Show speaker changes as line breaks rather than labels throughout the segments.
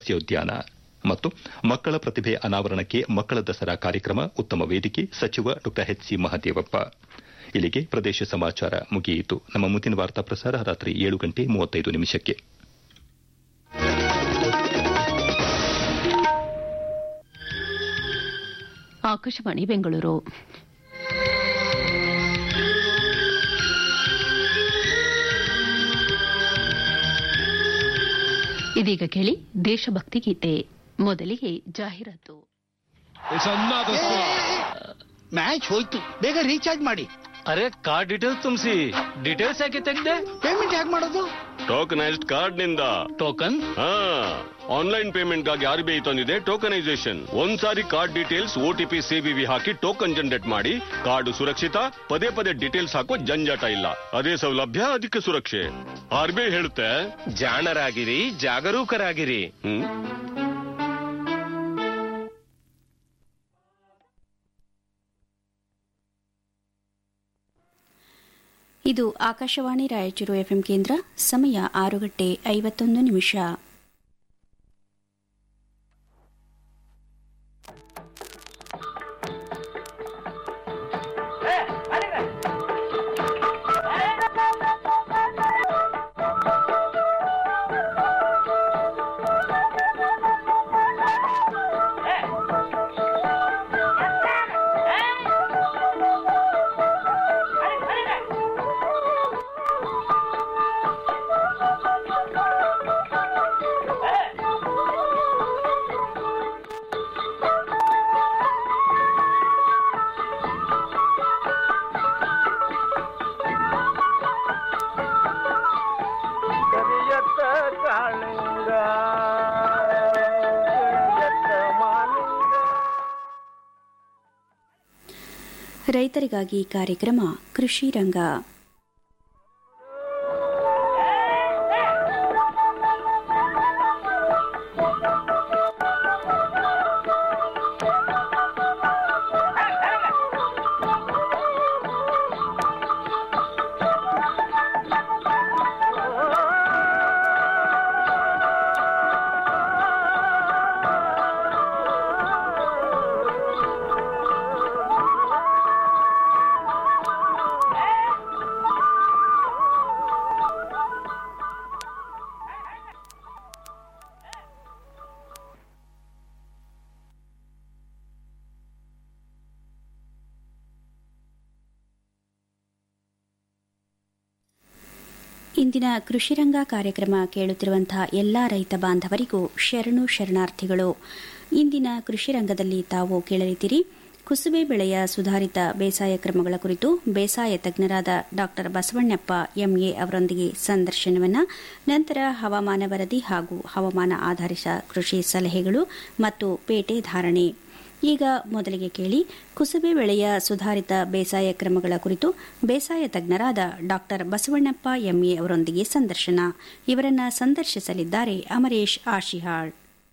ಸಸ್ಯೋದ್ಯಾನ ಮತ್ತು ಮಕ್ಕಳ ಪ್ರತಿಭೆ ಅನಾವರಣಕ್ಕೆ ಮಕ್ಕಳ ದಸರಾ ಕಾರ್ಯಕ್ರಮ ಉತ್ತಮ ವೇದಿಕೆ ಸಚಿವ ಡಾ ಎಚ್ ಸಿ ಮಹದೇವಪ್ಪ ಇಲ್ಲಿಗೆ ಪ್ರದೇಶ ಸಮಾಚಾರ ಮುಗಿಯಿತು ನಮ್ಮ ಮುಂದಿನ ವಾರ್ತಾ ಪ್ರಸಾರ ರಾತ್ರಿ ಏಳು ಗಂಟೆ ಮೂವತ್ತೈದು ನಿಮಿಷಕ್ಕೆ
ಆಕಾಶವಾಣಿ ಬೆಂಗಳೂರು ಇದೀಗ ಕೇಳಿ ದೇಶಭಕ್ತಿ ಗೀತೆ ಮೊದಲಿಗೆ ಜಾಹೀರಾತು
ಮ್ಯಾಚ್ ಹೋಯ್ತು ಬೇಗ ರೀಚಾರ್ಜ್ ಮಾಡಿ
ಅರೆ ಕಾರ್ಡ್ ಡೀಟೇಲ್ಸ್ ತುಂಬಿಸಿ ಡೀಟೇಲ್ಸ್ ಯಾಕೆ ತೆಗ್ದೆ
ಪೇಮೆಂಟ್ ಹೇಗೆ ಮಾಡೋದು
ಟೋಕನೈಸ್ಡ್ ಕಾರ್ಡ್ ನಿಂದ
ಟೋಕನ್
ಹಾ ಆನ್ಲೈನ್ ಪೇಮೆಂಟ್ ಗಾಗಿ ಆರ್ ಬಿ ಐ ತಂದಿದೆ ಟೋಕನೈಸೇಷನ್ ಒಂದ್ಸಾರಿ ಕಾರ್ಡ್ ಡೀಟೇಲ್ಸ್ ಓಟಿಪಿ ಸಿಬಿವಿ ಹಾಕಿ ಟೋಕನ್ ಜನರೇಟ್ ಮಾಡಿ ಕಾರ್ಡ್ ಸುರಕ್ಷಿತ ಪದೇ ಪದೇ ಡೀಟೇಲ್ಸ್ ಹಾಕೋ ಜಂಜಾಟ ಇಲ್ಲ ಅದೇ ಸೌಲಭ್ಯ ಅದಕ್ಕೆ ಸುರಕ್ಷೆ ಆರ್ ಬಿ ಐ ಹೇಳುತ್ತೆ
ಜಾಣರಾಗಿರಿ ಜಾಗರೂಕರಾಗಿರಿ
ಹ್ಮ್
ಇದು ಆಕಾಶವಾಣಿ ರಾಯಚೂರು ಎಫ್ಎಂ ಕೇಂದ್ರ ಸಮಯ ಆರು ಗಂಟೆ ಐವತ್ತೊಂದು ನಿಮಿಷ
ಕರಿಯತ್ತ ಕಾಳಿಂಗ ಕರಿಯತ್ತ ಮಾಲಿಂಗ
ರೈತರಿಗಾಗಿ ಕಾರ್ಯಕ್ರಮ ಕೃಷಿ ರಂಗ ಇಂದಿನ ಕೃಷಿರಂಗ ಕಾರ್ಯಕ್ರಮ ಕೇಳುತ್ತಿರುವಂತಹ ಎಲ್ಲಾ ರೈತ ಬಾಂಧವರಿಗೂ ಶರಣು ಶರಣಾರ್ಥಿಗಳು ಇಂದಿನ ಕೃಷಿ ರಂಗದಲ್ಲಿ ತಾವು ಕೇಳಲಿದ್ದೀರಿ ಕುಸುಬೆ ಬೆಳೆಯ ಸುಧಾರಿತ ಬೇಸಾಯ ಕ್ರಮಗಳ ಕುರಿತು ಬೇಸಾಯ ತಜ್ಞರಾದ ಡಾ ಬಸವಣ್ಣಪ್ಪ ಎಂಎ ಅವರೊಂದಿಗೆ ಸಂದರ್ಶನವನ್ನ ನಂತರ ಹವಾಮಾನ ವರದಿ ಹಾಗೂ ಹವಾಮಾನ ಆಧಾರಿತ ಕೃಷಿ ಸಲಹೆಗಳು ಮತ್ತು ಪೇಟೆ ಧಾರಣೆ ಈಗ ಮೊದಲಿಗೆ ಕೇಳಿ ಕುಸುಬೆ ಬೆಳೆಯ ಸುಧಾರಿತ ಬೇಸಾಯ ಕ್ರಮಗಳ ಕುರಿತು ಬೇಸಾಯ ತಜ್ಞರಾದ ಡಾ ಬಸವಣ್ಣಪ್ಪ ಎಂಎ ಅವರೊಂದಿಗೆ ಸಂದರ್ಶನ ಇವರನ್ನ ಸಂದರ್ಶಿಸಲಿದ್ದಾರೆ ಅಮರೇಶ್ ಆಶಿಹಾಳ್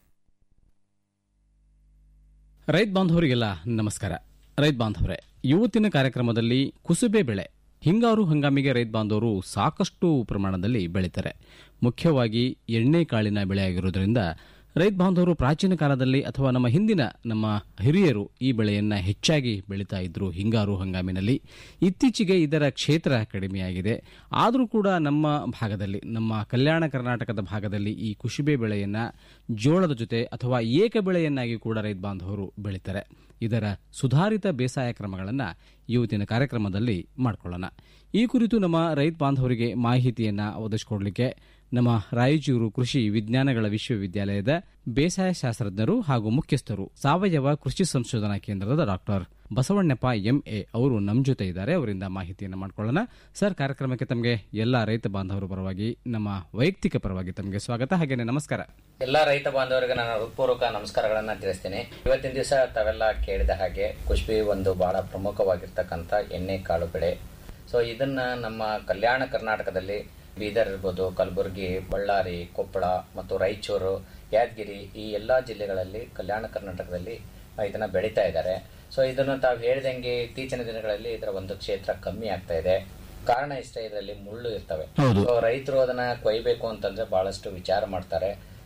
ರೈತ ಬಾಂಧವರಿಗೆಲ್ಲ ನಮಸ್ಕಾರ ರೈತ ಬಾಂಧವರೇ ಇವತ್ತಿನ ಕಾರ್ಯಕ್ರಮದಲ್ಲಿ ಕುಸುಬೆ ಬೆಳೆ ಹಿಂಗಾರು ಹಂಗಾಮಿಗೆ ರೈತ ಬಾಂಧವರು ಸಾಕಷ್ಟು ಪ್ರಮಾಣದಲ್ಲಿ ಬೆಳೀತಾರೆ ಮುಖ್ಯವಾಗಿ ಎಣ್ಣೆ ಕಾಳಿನ ಬೆಳೆಯಾಗಿರುವುದರಿಂದ ರೈತ ಬಾಂಧವರು ಪ್ರಾಚೀನ ಕಾಲದಲ್ಲಿ ಅಥವಾ ನಮ್ಮ ಹಿಂದಿನ ನಮ್ಮ ಹಿರಿಯರು ಈ ಬೆಳೆಯನ್ನ ಹೆಚ್ಚಾಗಿ ಬೆಳೀತಾ ಇದ್ರು ಹಿಂಗಾರು ಹಂಗಾಮಿನಲ್ಲಿ ಇತ್ತೀಚೆಗೆ ಇದರ ಕ್ಷೇತ್ರ ಕಡಿಮೆಯಾಗಿದೆ ಆದರೂ ಕೂಡ ನಮ್ಮ ಭಾಗದಲ್ಲಿ ನಮ್ಮ ಕಲ್ಯಾಣ ಕರ್ನಾಟಕದ ಭಾಗದಲ್ಲಿ ಈ ಕುಶಿಬೆ ಬೆಳೆಯನ್ನ ಜೋಳದ ಜೊತೆ ಅಥವಾ ಏಕ ಬೆಳೆಯನ್ನಾಗಿ ಕೂಡ ರೈತ ಬಾಂಧವರು ಬೆಳೀತಾರೆ ಇದರ ಸುಧಾರಿತ ಬೇಸಾಯ ಕ್ರಮಗಳನ್ನು ಇವತ್ತಿನ ಕಾರ್ಯಕ್ರಮದಲ್ಲಿ ಮಾಡಿಕೊಳ್ಳೋಣ ಈ ಕುರಿತು ನಮ್ಮ ರೈತ ಬಾಂಧವರಿಗೆ ಮಾಹಿತಿಯನ್ನ ಒದಗಿಸಿಕೊಡಲಿಕ್ಕೆ ನಮ್ಮ ರಾಯಚೂರು ಕೃಷಿ ವಿಜ್ಞಾನಗಳ ವಿಶ್ವವಿದ್ಯಾಲಯದ ಬೇಸಾಯ ಶಾಸ್ತ್ರಜ್ಞರು ಹಾಗೂ ಮುಖ್ಯಸ್ಥರು ಸಾವಯವ ಕೃಷಿ ಸಂಶೋಧನಾ ಕೇಂದ್ರದ ಡಾಕ್ಟರ್ ಬಸವಣ್ಣಪ್ಪ ಎಂಎ ಅವರು ನಮ್ಮ ಜೊತೆ ಇದ್ದಾರೆ ಅವರಿಂದ ಮಾಹಿತಿಯನ್ನು ಮಾಡಿಕೊಳ್ಳೋಣ ಸರ್ ಕಾರ್ಯಕ್ರಮಕ್ಕೆ ತಮಗೆ ಎಲ್ಲ ರೈತ ಬಾಂಧವರ ಪರವಾಗಿ ನಮ್ಮ ವೈಯಕ್ತಿಕ ಪರವಾಗಿ ತಮಗೆ ಸ್ವಾಗತ ಹಾಗೇನೆ ನಮಸ್ಕಾರ
ಎಲ್ಲ ರೈತ ಬಾಂಧವರಿಗೆ ನಾನು ಹೃತ್ಪೂರ್ವಕ ನಮಸ್ಕಾರಗಳನ್ನ ತಿಳಿಸ್ತೇನೆ ಇವತ್ತಿನ ದಿವಸ ತಾವೆಲ್ಲ ಕೇಳಿದ ಹಾಗೆ ಕುಷ್ಬಿ ಒಂದು ಬಹಳ ಪ್ರಮುಖವಾಗಿರ್ತಕ್ಕಂಥ ಎಣ್ಣೆ ಕಾಳು ಬೆಳೆ ಸೊ ಇದನ್ನ ನಮ್ಮ ಕಲ್ಯಾಣ ಕರ್ನಾಟಕದಲ್ಲಿ ಬೀದರ್ ಇರ್ಬೋದು ಕಲಬುರಗಿ ಬಳ್ಳಾರಿ ಕೊಪ್ಪಳ ಮತ್ತು ರಾಯಚೂರು ಯಾದಗಿರಿ ಈ ಎಲ್ಲಾ ಜಿಲ್ಲೆಗಳಲ್ಲಿ ಕಲ್ಯಾಣ ಕರ್ನಾಟಕದಲ್ಲಿ ಇದನ್ನ ಬೆಳೀತಾ ಇದ್ದಾರೆ ಸೊ ಇದನ್ನು ತಾವು ಹೇಳ್ದಂಗೆ ಇತ್ತೀಚಿನ ದಿನಗಳಲ್ಲಿ ಇದರ ಒಂದು ಕ್ಷೇತ್ರ ಕಮ್ಮಿ ಆಗ್ತಾ ಇದೆ ಕಾರಣ ಇಷ್ಟೇ ಇದರಲ್ಲಿ ಮುಳ್ಳು ಇರ್ತವೆ ಸೊ ರೈತರು ಅದನ್ನ ಕೊಯ್ಬೇಕು ಅಂತಂದ್ರೆ ಬಹಳಷ್ಟು ವಿಚಾರ ಮಾಡ್ತಾರೆ ಸೊ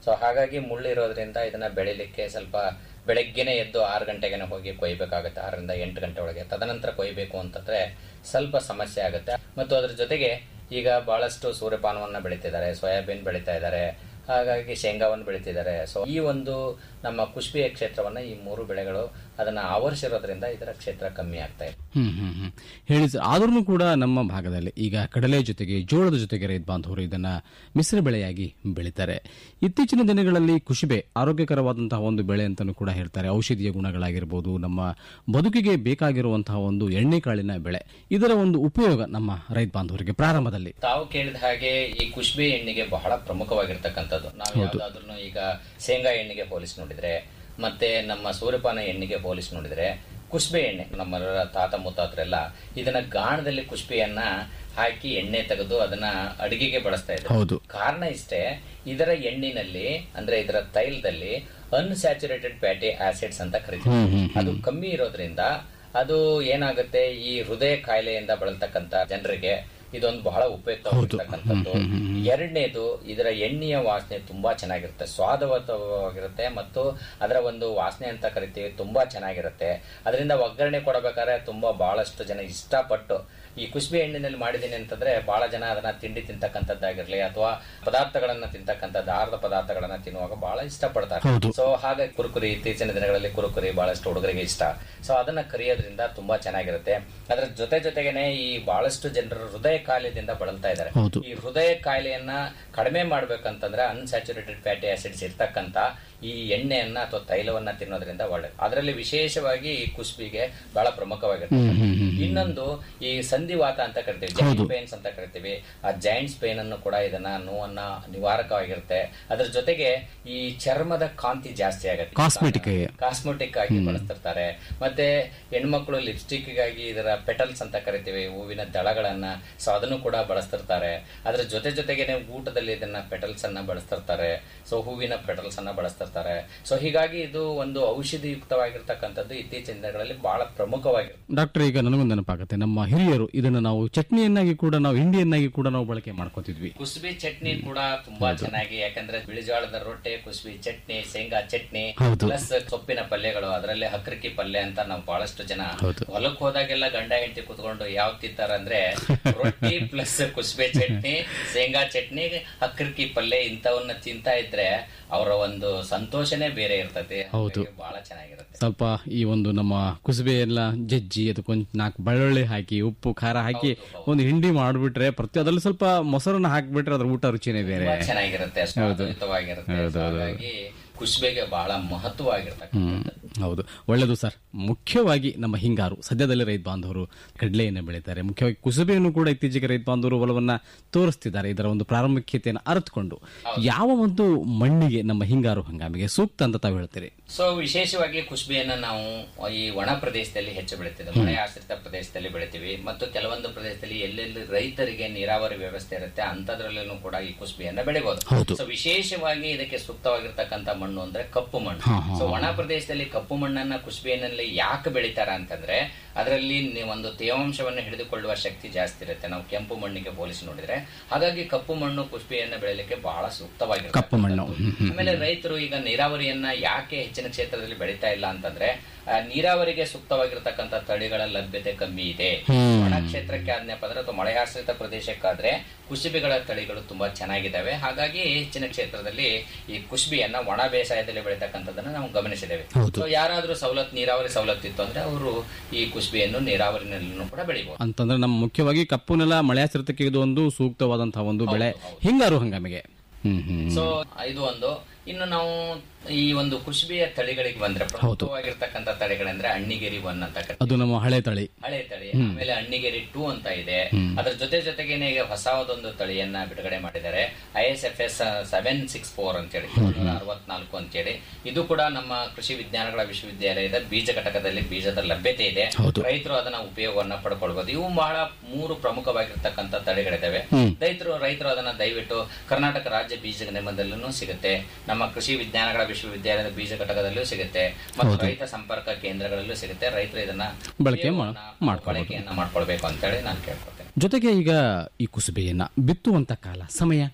ಸೊ ಹಾಗಾಗಿ ಮುಳ್ಳು ಇರೋದ್ರಿಂದ ಇದನ್ನ ಬೆಳಿಲಿಕ್ಕೆ ಸ್ವಲ್ಪ ಬೆಳಗ್ಗೆನೆ ಎದ್ದು ಆರು ಗಂಟೆಗೆ ಹೋಗಿ ಕೊಯ್ಬೇಕಾಗುತ್ತೆ ಆರರಿಂದ ಎಂಟು ಗಂಟೆ ಒಳಗೆ ತದನಂತರ ಕೊಯ್ಬೇಕು ಅಂತಂದ್ರೆ ಸ್ವಲ್ಪ ಸಮಸ್ಯೆ ಆಗುತ್ತೆ ಮತ್ತು ಅದ್ರ ಜೊತೆಗೆ ಈಗ ಬಹಳಷ್ಟು ಸೂರ್ಯಪಾನವನ್ನ ಬೆಳೀತಿದ್ದಾರೆ ಸೋಯಾಬೀನ್ ಬೆಳೀತಾ ಇದ್ದಾರೆ ಹಾಗಾಗಿ ಶೇಂಗಾವನ್ನು ಬೆಳೀತಿದ್ದಾರೆ ಸೊ ಈ ಒಂದು ನಮ್ಮ ಕುಷ್ಬಿಯ ಕ್ಷೇತ್ರವನ್ನ ಈ ಮೂರು ಬೆಳೆಗಳು ಅದನ್ನ ಆವರಿಸಿರೋದ್ರಿಂದ ಇದರ ಕ್ಷೇತ್ರ ಕಮ್ಮಿ ಆಗ್ತಾ ಇದೆ
ಹ್ಮ್ ಹ್ಮ್ ಹ್ಮ್ ಹೇಳಿ ಸರ್ ಆದ್ರೂ ಕೂಡ ನಮ್ಮ ಭಾಗದಲ್ಲಿ ಈಗ ಕಡಲೆ ಜೊತೆಗೆ ಜೋಳದ ಜೊತೆಗೆ ರೈತ ಬಾಂಧವರು ಇದನ್ನ ಮಿಶ್ರ ಬೆಳೆಯಾಗಿ ಬೆಳೀತಾರೆ ಇತ್ತೀಚಿನ ದಿನಗಳಲ್ಲಿ ಕುಶಿಬೆ ಆರೋಗ್ಯಕರವಾದಂತಹ ಒಂದು ಬೆಳೆ ಅಂತಾನೂ ಕೂಡ ಹೇಳ್ತಾರೆ ಔಷಧೀಯ ಗುಣಗಳಾಗಿರ್ಬೋದು ನಮ್ಮ ಬದುಕಿಗೆ ಬೇಕಾಗಿರುವಂತಹ ಒಂದು ಎಣ್ಣೆಕಾಳಿನ ಬೆಳೆ ಇದರ ಒಂದು ಉಪಯೋಗ ನಮ್ಮ ರೈತ ಬಾಂಧವರಿಗೆ ಪ್ರಾರಂಭದಲ್ಲಿ
ತಾವು ಕೇಳಿದ ಹಾಗೆ ಈ ಕುಷ್ಬೆ ಎಣ್ಣೆಗೆ ಬಹಳ ಪ್ರಮುಖವಾಗಿರ್ತಕ್ಕಂಥದ್ದು ನಾವು ಯಾವ್ದಾದ್ರು ಈಗ ಶೇಂಗಾ ಎಣ್ಣೆಗೆ ಹೋಲಿಸಿ ನೋಡಿದ್ರೆ ಮತ್ತೆ ನಮ್ಮ ಸೂರ್ಯಪಾನ ಎಣ್ಣೆಗೆ ಹೋಲಿಸಿ ನೋಡಿದ್ರೆ ಕುಷ್ಬೆ ಎಣ್ಣೆ ನಮ್ಮ ತಾತ ಮುತ್ತಾತ್ರೆಲ್ಲ ಇದನ್ನ ಗಾಣದಲ್ಲಿ ಕುಷ್ಬೆಯನ್ನ ಹಾಕಿ ಎಣ್ಣೆ ತೆಗೆದು ಅದನ್ನ ಅಡಿಗೆಗೆ ಬಳಸ್ತಾ ಇದ್ರು
ಹೌದು.
ಕಾರಣ ಇಷ್ಟೇ ಇದರ ಎಣ್ಣಿನಲ್ಲಿ ಅಂದ್ರೆ ಇದರ ತೈಲದಲ್ಲಿ ಅನ್ಸ್ಯಾಚುರೇಟೆಡ್ ಫ್ಯಾಟಿ ಆಸಿಡ್ಸ್ ಅಂತ ಕರಿತೀವಿ ಅದು ಕಮ್ಮಿ ಇರೋದ್ರಿಂದ ಅದು ಏನಾಗುತ್ತೆ ಈ ಹೃದಯ ಕಾಯಿಲೆಯಿಂದ ಬಳಲ್ತಕ್ಕಂತ ಜನರಿಗೆ ಇದೊಂದು ಬಹಳ ಉಪಯುಕ್ತವಾಗಿರ್ತಕ್ಕಂಥದ್ದು ಎರಡನೇದು ಇದರ ಎಣ್ಣೆಯ ವಾಸನೆ ತುಂಬಾ ಚೆನ್ನಾಗಿರುತ್ತೆ ಸ್ವಾದವತವಾಗಿರುತ್ತೆ ಮತ್ತು ಅದರ ಒಂದು ವಾಸನೆ ಅಂತ ಕರಿತೀವಿ ತುಂಬಾ ಚೆನ್ನಾಗಿರುತ್ತೆ ಅದರಿಂದ ಒಗ್ಗರಣೆ ಕೊಡಬೇಕಾದ್ರೆ ತುಂಬಾ ಬಹಳಷ್ಟು ಜನ ಇಷ್ಟಪಟ್ಟು ಈ ಕುಷ್ಬೆ ಎಣ್ಣಿನಲ್ಲಿ ಮಾಡಿದ್ದೀನಿ ಅಂತಂದ್ರೆ ಬಹಳ ಜನ ಅದನ್ನ ತಿಂಡಿ ತಿಂತಕ್ಕಂಥದ್ದಾಗಿರ್ಲಿ ಅಥವಾ ಪದಾರ್ಥಗಳನ್ನ ತಿಂತಕ್ಕಂಥದ್ದು ಆಹಾರದ ಪದಾರ್ಥಗಳನ್ನ ತಿನ್ನುವಾಗ ಬಹಳ ಇಷ್ಟಪಡ್ತಾರೆ ಸೊ ಹಾಗಾಗಿ ಕುರುಕುರಿ ಇತ್ತೀಚಿನ ದಿನಗಳಲ್ಲಿ ಕುರುಕುರಿ ಬಹಳಷ್ಟು ಹುಡುಗರಿಗೆ ಇಷ್ಟ ಸೊ ಅದನ್ನ ಕರಿಯೋದ್ರಿಂದ ತುಂಬಾ ಚೆನ್ನಾಗಿರುತ್ತೆ ಅದರ ಜೊತೆ ಜೊತೆಗೇನೆ ಈ ಬಹಳಷ್ಟು ಜನರು ಹೃದಯ ಕಾಯಿಲೆದಿಂದ ಬಳಲ್ತಾ ಇದ್ದಾರೆ
ಹೌದು.
ಈ ಹೃದಯ ಕಾಯಿಲೆಯನ್ನ ಕಡಿಮೆ ಮಾಡ್ಬೇಕಂತಂದ್ರೆ ಅನ್ಸ್ಯಾಚುರೇಟೆಡ್ ಫ್ಯಾಟಿ ಆಸಿಡ್ಸ್ ಇರ್ತಕ್ಕಂತ ಈ ಎಣ್ಣೆಯನ್ನ ಅಥವಾ ತೈಲವನ್ನ ತಿನ್ನೋದ್ರಿಂದ ಒಳ್ಳೆ ಅದರಲ್ಲಿ ವಿಶೇಷವಾಗಿ ಈ ಕುಷ್ಬಿಗೆ ಬಹಳ ಪ್ರಮುಖವಾಗಿರುತ್ತೆ ಇನ್ನೊಂದು ಈ ಸಂಧಿವಾತ ಅಂತ ಕರಿತೀವಿ ಜಾಯಿಂಟ್ ಪೇನ್ಸ್ ಅಂತ ಕರಿತೀವಿ ಆ ಜಾಯಿಂಟ್ಸ್ ಪೇನ್ ಅನ್ನು ಕೂಡ ಇದನ್ನ ನೋವನ್ನ ನಿವಾರಕವಾಗಿರುತ್ತೆ ಅದ್ರ ಜೊತೆಗೆ ಈ ಚರ್ಮದ ಕಾಂತಿ ಜಾಸ್ತಿ ಆಗುತ್ತೆ
Cosmetic ಗೆ.
ಕಾಸ್ಮೆಟಿಕ್ ಆಗಿ ಬಳಸ್ತಿರ್ತಾರೆ ಮತ್ತೆ ಹೆಣ್ಮಕ್ಳು ಲಿಪ್ಸ್ಟಿಕ್ ಗಾಗಿ ಇದರ ಪೆಟಲ್ಸ್ ಅಂತ ಕರಿತೀವಿ ಹೂವಿನ ದಳಗಳನ್ನ ಸೊ ಅದನ್ನು ಕೂಡ ಬಳಸ್ತಿರ್ತಾರೆ ಅದ್ರ ಜೊತೆ ಜೊತೆಗೇನೆ ಊಟದಲ್ಲಿ ಇದನ್ನ ಪೆಟಲ್ಸ್ ಅನ್ನ ಬಳಸ್ತಿರ್ತಾರೆ ಸೊ ಹೂವಿನ ಪೆಟಲ್ಸ್ ಅನ್ನ ಬಳಸ್ತಿರ್ತಾರೆ ಸೊ ಹೀಗಾಗಿ ಇದು ಒಂದು ಔಷಧಿ ಯುಕ್ತವಾಗಿರ್ತಕ್ಕಂಥದ್ದು ಇತ್ತೀಚಿನ ದಿನಗಳಲ್ಲಿ ಬಹಳ ಪ್ರಮುಖವಾಗಿರುತ್ತೆ
ಡಾಕ್ಟರ್ ಈಗ ನನಗೊಂದು ನೆನಪಾಗುತ್ತೆ ನಮ್ಮ ಹಿರಿಯರು ಇದನ್ನು ನಾವು ಚಟ್ನಿಯನ್ನಾಗಿ ಕೂಡ ನಾವು ಹಿಂಡಿಯನ್ನಾಗಿ ಕೂಡ ನಾವು ಬಳಕೆ ಮಾಡ್ಕೋತಿದ್ವಿ
ಕುಸುಬಿ ಚಟ್ನಿ ಕೂಡ ತುಂಬಾ ಚೆನ್ನಾಗಿ ಯಾಕಂದ್ರೆ ಬಿಳಿಜೋಳದ ರೊಟ್ಟೆ ಕುಸುಬಿ ಚಟ್ನಿ ಶೇಂಗಾ ಚಟ್ನಿ
ಹೌದು.
ಪ್ಲಸ್ ಸೊಪ್ಪಿನ ಪಲ್ಯಗಳು ಅದರಲ್ಲಿ ಹಕ್ರಕಿ ಪಲ್ಯ ಅಂತ ನಾವು ಬಹಳಷ್ಟು ಜನ
ಹೌದು.
ಹೊಲಕ್ ಹೋದಾಗೆಲ್ಲ ಗಂಡ ಹೆಂಡತಿ ಕುತ್ಕೊಂಡು ಯಾವ ತಿಂತಾರ ಅಂದ್ರೆ ರೊಟ್ಟಿ ಪ್ಲಸ್ ಕುಸುಬೆ ಚಟ್ನಿ ಶೇಂಗಾ ಚಟ್ನಿ ಹಕ್ರಕಿ ಪಲ್ಯ ಇಂಥವನ್ನ ತಿಂತಾ ಇದ್ರೆ ಅವರ ಒಂದು ಸಂತೋಷನೇ ಬೇರೆ ಇರ್ತದೆ
ಹೌದು.
ಹಾಗಾಗಿ ಬಹಳ ಚೆನ್ನಾಗಿರುತ್ತೆ
ಸ್ವಲ್ಪ ಈ ಒಂದು ನಮ್ಮ ಕುಸುಬೆ ಎಲ್ಲ ಜಜ್ಜಿ ಅದಕ್ಕೊಂದು ನಾಲ್ಕು ಬೆಳ್ಳುಳ್ಳಿ ಹಾಕಿ ಉಪ್ಪು ಖಾರ ಹಾಕಿ ಒಂದು ಹಿಂಡಿ ಮಾಡಿಬಿಟ್ರೆ ಪ್ರತಿ ಅದರಲ್ಲಿ ಸ್ವಲ್ಪ ಮೊಸರನ್ನ ಹಾಕಿಬಿಟ್ರೆ ಅದ್ರ ಊಟ ರುಚಿನೇ ಬೇರೆ
ತುಂಬಾ ಚೆನ್ನಾಗಿರುತ್ತೆ ಸ್ವಾದಿತವಾಗಿರುತ್ತೆ
ಹೌದು,
So
ಹೌದು.
ಹಾಗಾಗಿ ಕುಸುಬೆಗೆ ಬಹಳ ಮಹತ್ವವಾಗಿರ್ತಕ್ಕಂಥ
ಹೌದು ಒಳ್ಳೆಯದು ಸರ್ ಮುಖ್ಯವಾಗಿ ನಮ್ಮ ಹಿಂಗಾರು ಸದ್ಯದಲ್ಲಿ ರೈತ ಬಾಂಧವರು ಕಡಲೆಯನ್ನು ಬೆಳೀತಾರೆ ಮುಖ್ಯವಾಗಿ ಕುಸುಬೆಯನ್ನು ಕೂಡ ಇತ್ತೀಚೆಗೆ ರೈತ ಬಾಂಧವರು ಒಲವನ್ನ ತೋರಿಸ್ತಿದ್ದಾರೆ ಇದರ ಒಂದು ಪ್ರಾಮುಖ್ಯತೆಯನ್ನು ಅರಿತುಕೊಂಡು ಯಾವ ಒಂದು ಮಣ್ಣಿಗೆ ನಮ್ಮ ಹಿಂಗಾರು ಹಂಗಾಮಿಗೆ ಸೂಕ್ತ ಅಂತ ತಾವು ಹೇಳ್ತೀರಿ
ಸೊ ವಿಶೇಷವಾಗಿ ಕುಷ್ಬಿಯನ್ನ ನಾವು ಈ ಒಣ ಪ್ರದೇಶದಲ್ಲಿ ಹೆಚ್ಚು ಬೆಳಿತೀವಿ ಮಳೆ ಆಶ್ರಿತ ಪ್ರದೇಶದಲ್ಲಿ ಬೆಳಿತೀವಿ ಮತ್ತು ಕೆಲವೊಂದು ಪ್ರದೇಶದಲ್ಲಿ ಎಲ್ಲೆಲ್ಲಿ ರೈತರಿಗೆ ನೀರಾವರಿ ವ್ಯವಸ್ಥೆ ಇರುತ್ತೆ ಅಂತದ್ರಲ್ಲೂ ಕೂಡ ಈ ಕುಷ್ಬಿಯನ್ನ ಬೆಳಿಬಹುದು ಸೊ ವಿಶೇಷವಾಗಿ ಇದಕ್ಕೆ ಸೂಕ್ತವಾಗಿರ್ತಕ್ಕಂಥ ಮಣ್ಣು ಅಂದ್ರೆ ಕಪ್ಪು ಮಣ್ಣು ಸೊ ಒಣ ಪ್ರದೇಶದಲ್ಲಿ ಕಪ್ಪು ಮಣ್ಣನ್ನ ಕುಷ್ಬಿಯಲ್ಲಿ ಯಾಕೆ ಬೆಳಿತಾರ ಅಂತಂದ್ರೆ ಅದರಲ್ಲಿ ನೀವು ಒಂದು ತೇವಾಂಶವನ್ನು ಹಿಡಿದುಕೊಳ್ಳುವ ಶಕ್ತಿ ಜಾಸ್ತಿ ಇರುತ್ತೆ ನಾವು ಕೆಂಪು ಮಣ್ಣಿಗೆ ಹೋಲಿಸಿ ನೋಡಿದ್ರೆ ಹಾಗಾಗಿ ಕಪ್ಪು ಮಣ್ಣು ಕುಷ್ಬಿಯನ್ನ ಬೆಳಿಲಿಕ್ಕೆ ಬಹಳ ಸೂಕ್ತವಾಗಿರುತ್ತೆ
ಕಪ್ಪು ಮಣ್ಣು ಹ್ಮ್, ಹ್ಮ್.
ಆಮೇಲೆ ರೈತರು ಈಗ ನೀರಾವರಿಯನ್ನ ಯಾಕೆ ಹೆಚ್ಚಿನ ಕ್ಷೇತ್ರದಲ್ಲಿ ಬೆಳೀತಾ ಇಲ್ಲ ಅಂತಂದ್ರೆ ಆ, ನೀರಾವರಿಗೆ ಸೂಕ್ತವಾಗಿರ್ತಕ್ಕಂಥ ತಳಿಗಳ ಲಭ್ಯತೆ ಕಮ್ಮಿ ಇದೆ ಒಣ ಕ್ಷೇತ್ರಕ್ಕೆ ಆದ್ನಪ್ಪ ಅಂದ್ರೆ ಅಥವಾ ಮಳೆ ಆಶ್ರಿತ ಪ್ರದೇಶಕ್ಕಾದ್ರೆ ಕುಸುಬಿಗಳ ತಳಿಗಳು ತುಂಬಾ ಚೆನ್ನಾಗಿದ್ದಾವೆ ಹಾಗಾಗಿ ಹೆಚ್ಚಿನ ಕ್ಷೇತ್ರದಲ್ಲಿ ಈ ಕುಸುಬಿಯನ್ನ ಒಣ ಬೇಸಾಯದಲ್ಲಿ ಬೆಳೀತಕ್ಕಂಥದ್ದನ್ನ ನಾವು ಗಮನಿಸಿದ್ದೇವೆ ಸೊ ಯಾರಾದ್ರೂ ಸವಲತ್ತು ನೀರಾವರಿ ಸವಲತ್ತು ಇತ್ತು ಅಂದ್ರೆ ಅವರು ಈ ಕುಸುಬಿಯನ್ನು ನೀರಾವರಿನಲ್ಲೂ ಕೂಡ ಬೆಳಿಬಹುದು
ಅಂತಂದ್ರೆ ನಮ್ಮ ಮುಖ್ಯವಾಗಿ ಕಪ್ಪು ನೆಲ ಮಳೆಯಾಶ್ರಿತಕ್ಕೆ ಇದು ಒಂದು ಸೂಕ್ತವಾದಂತಹ ಒಂದು ಬೆಳೆ ಹಿಂಗಾರು ಹಂಗಾಮಿಗೆ ಹ್ಮ್ ಹ್ಮ್
ಸೊ ಇದು ಒಂದು ಇನ್ನು ನಾವು ಈ ಒಂದು ಕುಸುಬಿಯ ತಳಿಗಳಿಗೆ ಬಂದ್ರೆ ಪ್ರಮುಖವಾಗಿರ್ತಕ್ಕಂಥ ತಳಿಗಳಂದ್ರೆ ಅಣ್ಣಿಗೇರಿ ಒನ್ ಅಂತ ಕರೀತೀವಿ.
ಅದು ನಮ್ಮ ಹಳೆ ತಳಿ
ಹಳೆ ತಳಿ ಆಮೇಲೆ ಅಣ್ಣಿಗೇರಿ ಟೂ ಅಂತ ಇದೆ ಅದ್ರ ಜೊತೆ ಜೊತೆಗೇನೆ ಈಗ ಹೊಸದೊಂದು ತಳಿಯನ್ನ ಬಿಡುಗಡೆ ಮಾಡಿದ್ದಾರೆ I S F S seven six four ಅಂತೇಳಿ ಅರವತ್ನಾಲ್ಕು ಅಂತೇಳಿ ಇದು ಕೂಡ ನಮ್ಮ ಕೃಷಿ ವಿಜ್ಞಾನಗಳ ವಿಶ್ವವಿದ್ಯಾಲಯದ ಬೀಜ ಘಟಕದಲ್ಲಿ ಬೀಜದ ಲಭ್ಯತೆ ಇದೆ ರೈತರು ಅದನ್ನ ಉಪಯೋಗವನ್ನ ಪಡ್ಕೊಳ್ಬಹುದು ಇವು ಬಹಳ ಮೂರು ಪ್ರಮುಖವಾಗಿರ್ತಕ್ಕಂಥ ತಳಿಗಳಿದಾವೆ ರೈತರು ರೈತರು ಅದನ್ನ ದಯವಿಟ್ಟು ಕರ್ನಾಟಕ ರಾಜ್ಯ ಬೀಜ ನಿಗಮದಲ್ಲೂ ಸಿಗುತ್ತೆ ನಮ್ಮ ಕೃಷಿ ವಿಜ್ಞಾನಗಳ ವಿಶ್ವವಿದ್ಯಾಲಯದ ಬೀಜ ಘಟಕದಲ್ಲೂ ಸಿಗುತ್ತೆ ಮತ್ತು ರೈತ ಸಂಪರ್ಕ ಕೇಂದ್ರಗಳಲ್ಲೂ ಸಿಗುತ್ತೆ ರೈತರು ಇದನ್ನ
ಬಳಕೆ ಮಾ-
ಉಪಯೋಗವನ್ನ-
ಮಾಡ್ಕೊಳ್ಬೋದು.
ಬಳಕೆಯನ್ನ ಮಾಡ್ಕೊಳ್ಬೇಕು ಅಂತೇಳಿ ನಾನು ಕೇಳ್ಕೊತೇನೆ
ಜೊತೆಗೆ ಈಗ ಈ ಕುಸುಬೆಯನ್ನ ಬಿತ್ತುವಂತ ಕಾಲ ಸಮಯ